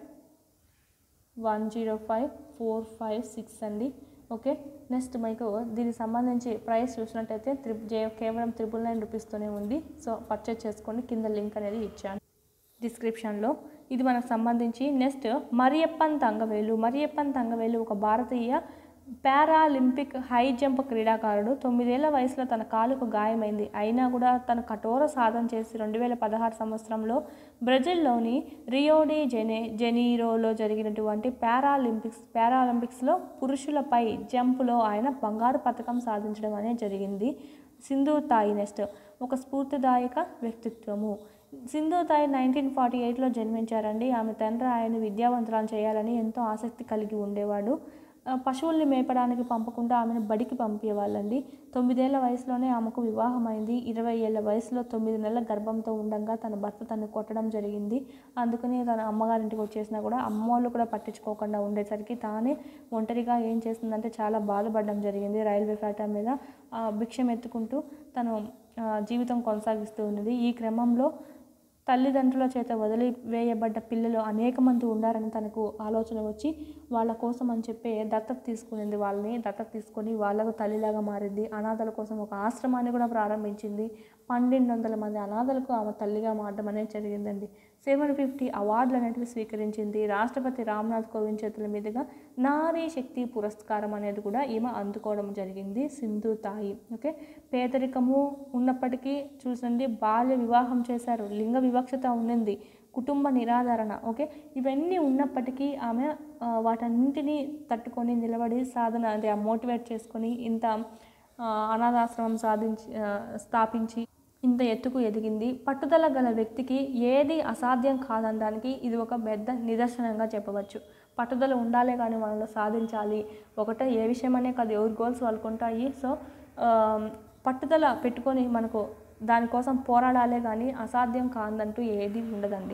one zero five four five six అండి ఓకే నెక్స్ట్ మీకు దీనికి సంబంధించి ప్రైస్ చూసినట్టయితే త్రి జే కేవలం త్రిపుల్ నైన్ రూపీస్తోనే ఉంది సో పర్చేజ్ చేసుకోండి కింద లింక్ అనేది ఇచ్చాను డిస్క్రిప్షన్లో ఇది మనకు సంబంధించి నెక్స్ట్ మరియప్పన్ తంగవేలు మరియప్పన్ తంగవేలు ఒక భారతీయ పారాలింపిక్ హై జంప్ క్రీడాకారుడు తొమ్మిదేళ్ల వయసులో తన కాలుకు గాయమైంది అయినా కూడా తన కఠోర సాధన చేసి రెండు వేల పదహారు సంవత్సరంలో బ్రెజిల్లోని రియోడి జెనే జెనీరోలో జరిగినటువంటి పారాలింపిక్స్ పారాలింపిక్స్లో పురుషులపై జంపులో ఆయన బంగారు పథకం సాధించడం అనేది జరిగింది సింధు తాయి నెక్స్ట్ ఒక స్ఫూర్తిదాయక వ్యక్తిత్వము సింధు తాయి నైన్టీన్ ఫార్టీ ఎయిట్లో జన్మించారండి ఆమె తండ్రి ఆయన విద్యావంతురాలు చేయాలని ఎంతో ఆసక్తి కలిగి ఉండేవాడు ఆ, పశువుల్ని మేపడానికి పంపకుండా ఆమెను బడికి పంపేవాళ్ళండి తొమ్మిదేళ్ల వయసులోనే ఆమెకు వివాహమైంది ఇరవై ఏళ్ల వయసులో తొమ్మిది నెలల గర్భంతో ఉండగా తన భర్త తను కొట్టడం జరిగింది అందుకని తన అమ్మగారింటికి వచ్చేసినా కూడా అమ్మ వాళ్ళు కూడా పట్టించుకోకుండా ఉండేసరికి తానే ఒంటరిగా ఏం చేస్తుందంటే చాలా బాధపడడం జరిగింది రైల్వే ప్లాట్ఫామ్ మీద ఆ, భిక్షం ఎత్తుకుంటూ తను ఆ, జీవితం కొనసాగిస్తూ ఉన్నది ఈ క్రమంలో తల్లిదండ్రుల చేత వదిలివేయబడ్డ పిల్లలు అనేక మంది ఉండారని తనకు ఆలోచన వచ్చి వాళ్ళ కోసం అని చెప్పి దత్తత తీసుకునింది వాళ్ళని దత్తత తీసుకొని వాళ్ళకు తల్లిలాగా మారింది అనాథల కోసం ఒక ఆశ్రమాన్ని కూడా ప్రారంభించింది పన్నెండు వందల మంది అనాథలకు ఆమె తల్లిగా మారడం అనేది జరిగిందండి సెవెన్ ఫిఫ్టీ అవార్డులు అనేటివి స్వీకరించింది రాష్ట్రపతి రామ్నాథ్ కోవింద్ చేతుల మీదుగా నారీ శక్తి పురస్కారం అనేది కూడా ఈమె అందుకోవడం జరిగింది సింధు తాయి ఓకే పేదరికము ఉన్నప్పటికీ చూసండి బాల్య వివాహం చేశారు లింగ వివక్షత ఉన్నింది కుటుంబ నిరాదరణ ఓకే ఇవన్నీ ఉన్నప్పటికీ ఆమె ఆ, వాటన్నింటినీ తట్టుకొని నిలబడి సాధన అంటే మోటివేట్ చేసుకొని ఇంత ఆ, అనాథాశ్రమం సాధించి ఆ, స్థాపించి ఇంత ఎత్తుకు ఎదిగింది పట్టుదల గల వ్యక్తికి ఏది అసాధ్యం కాదనడానికి ఇది ఒక పెద్ద నిదర్శనంగా చెప్పవచ్చు పట్టుదల ఉండాలే కానీ మనలో సాధించాలి ఒకటే ఏ విషయమనే కాదు ఎవరి గోల్స్ వాళ్ళకు ఉంటాయి సో ఆ, పట్టుదల పెట్టుకొని మనకు దానికోసం పోరాడాలే కానీ అసాధ్యం కాదంటూ ఏది ఉండదండి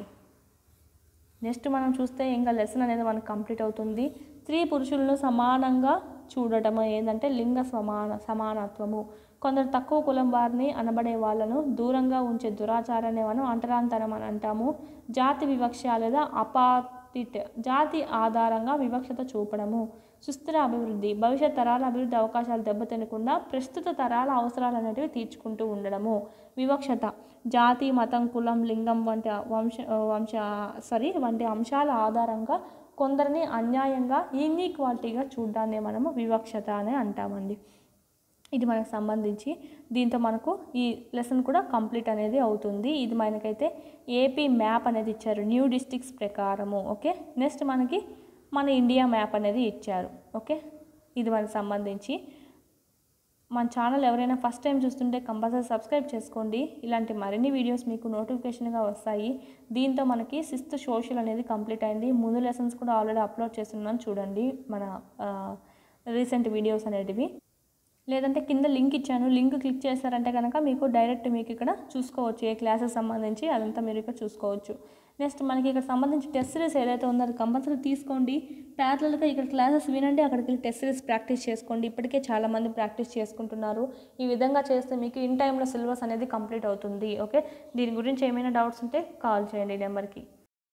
నెక్స్ట్ మనం చూస్తే ఇంకా లెసన్ అనేది మనకు కంప్లీట్ అవుతుంది స్త్రీ పురుషులను సమానంగా చూడటం ఏంటంటే లింగ సమాన సమానత్వము కొందరు తక్కువ కులం వారిని అనబడే వాళ్ళను దూరంగా ఉంచే దురాచారాన్ని మనం అంటరాంతరం అని అంటాము జాతి వివక్ష లేదా అపాతిట్ జాతి ఆధారంగా వివక్షత చూపడము సుస్థిర అభివృద్ధి భవిష్యత్ తరాల అభివృద్ధి అవకాశాలు దెబ్బతినకుండా ప్రస్తుత తరాల అవసరాలు అనేటివి తీర్చుకుంటూ ఉండడము వివక్షత జాతి మతం కులం లింగం వంటి వంశ వంశ సారీ వంటి అంశాల ఆధారంగా కొందరిని అన్యాయంగా ఈక్వాలిటీగా చూడడాన్ని మనము వివక్షత అని అంటామండి ఇది మనకు సంబంధించి దీంతో మనకు ఈ లెసన్ కూడా కంప్లీట్ అనేది అవుతుంది ఇది మనకైతే ఏపీ మ్యాప్ అనేది ఇచ్చారు న్యూ డిస్ట్రిక్ట్స్ ప్రకారము ఓకే నెక్స్ట్ మనకి మన ఇండియా మ్యాప్ అనేది ఇచ్చారు ఓకే ఇది మనకు సంబంధించి మన ఛానల్ ఎవరైనా ఫస్ట్ టైం చూస్తుంటే కంపల్సరీ సబ్స్క్రైబ్ చేసుకోండి ఇలాంటి మరిన్ని వీడియోస్ మీకు నోటిఫికేషన్గా వస్తాయి దీంతో మనకి సిక్స్త్ సోషల్ అనేది కంప్లీట్ అయింది ముందు లెసన్స్ కూడా ఆల్రెడీ అప్లోడ్ చేస్తున్నాను చూడండి మన రీసెంట్ వీడియోస్ అనేటివి లేదంటే కింద లింక్ ఇచ్చాను లింక్ క్లిక్ చేశారంటే కనుక మీకు డైరెక్ట్ మీకు ఇక్కడ చూసుకోవచ్చు ఏ క్లాసెస్ సంబంధించి అదంతా మీరు ఇక్కడ చూసుకోవచ్చు నెక్స్ట్ మనకి ఇక్కడ సంబంధించి టెస్ట్ సిరీస్ ఏదైతే ఉందో అది కంపల్సరీ తీసుకోండి ప్యారలల్గా ఇక్కడ క్లాసెస్ వినండి అక్కడికి వెళ్ళి టెస్ట్ సిరీస్ ప్రాక్టీస్ చేసుకోండి ఇప్పటికే చాలామంది ప్రాక్టీస్ చేసుకుంటున్నారు ఈ విధంగా చేస్తే మీకు ఇన్ టైంలో సిలబస్ అనేది కంప్లీట్ అవుతుంది ఓకే దీని గురించి ఏమైనా డౌట్స్ ఉంటే కాల్ చేయండి ఈ నెంబర్కి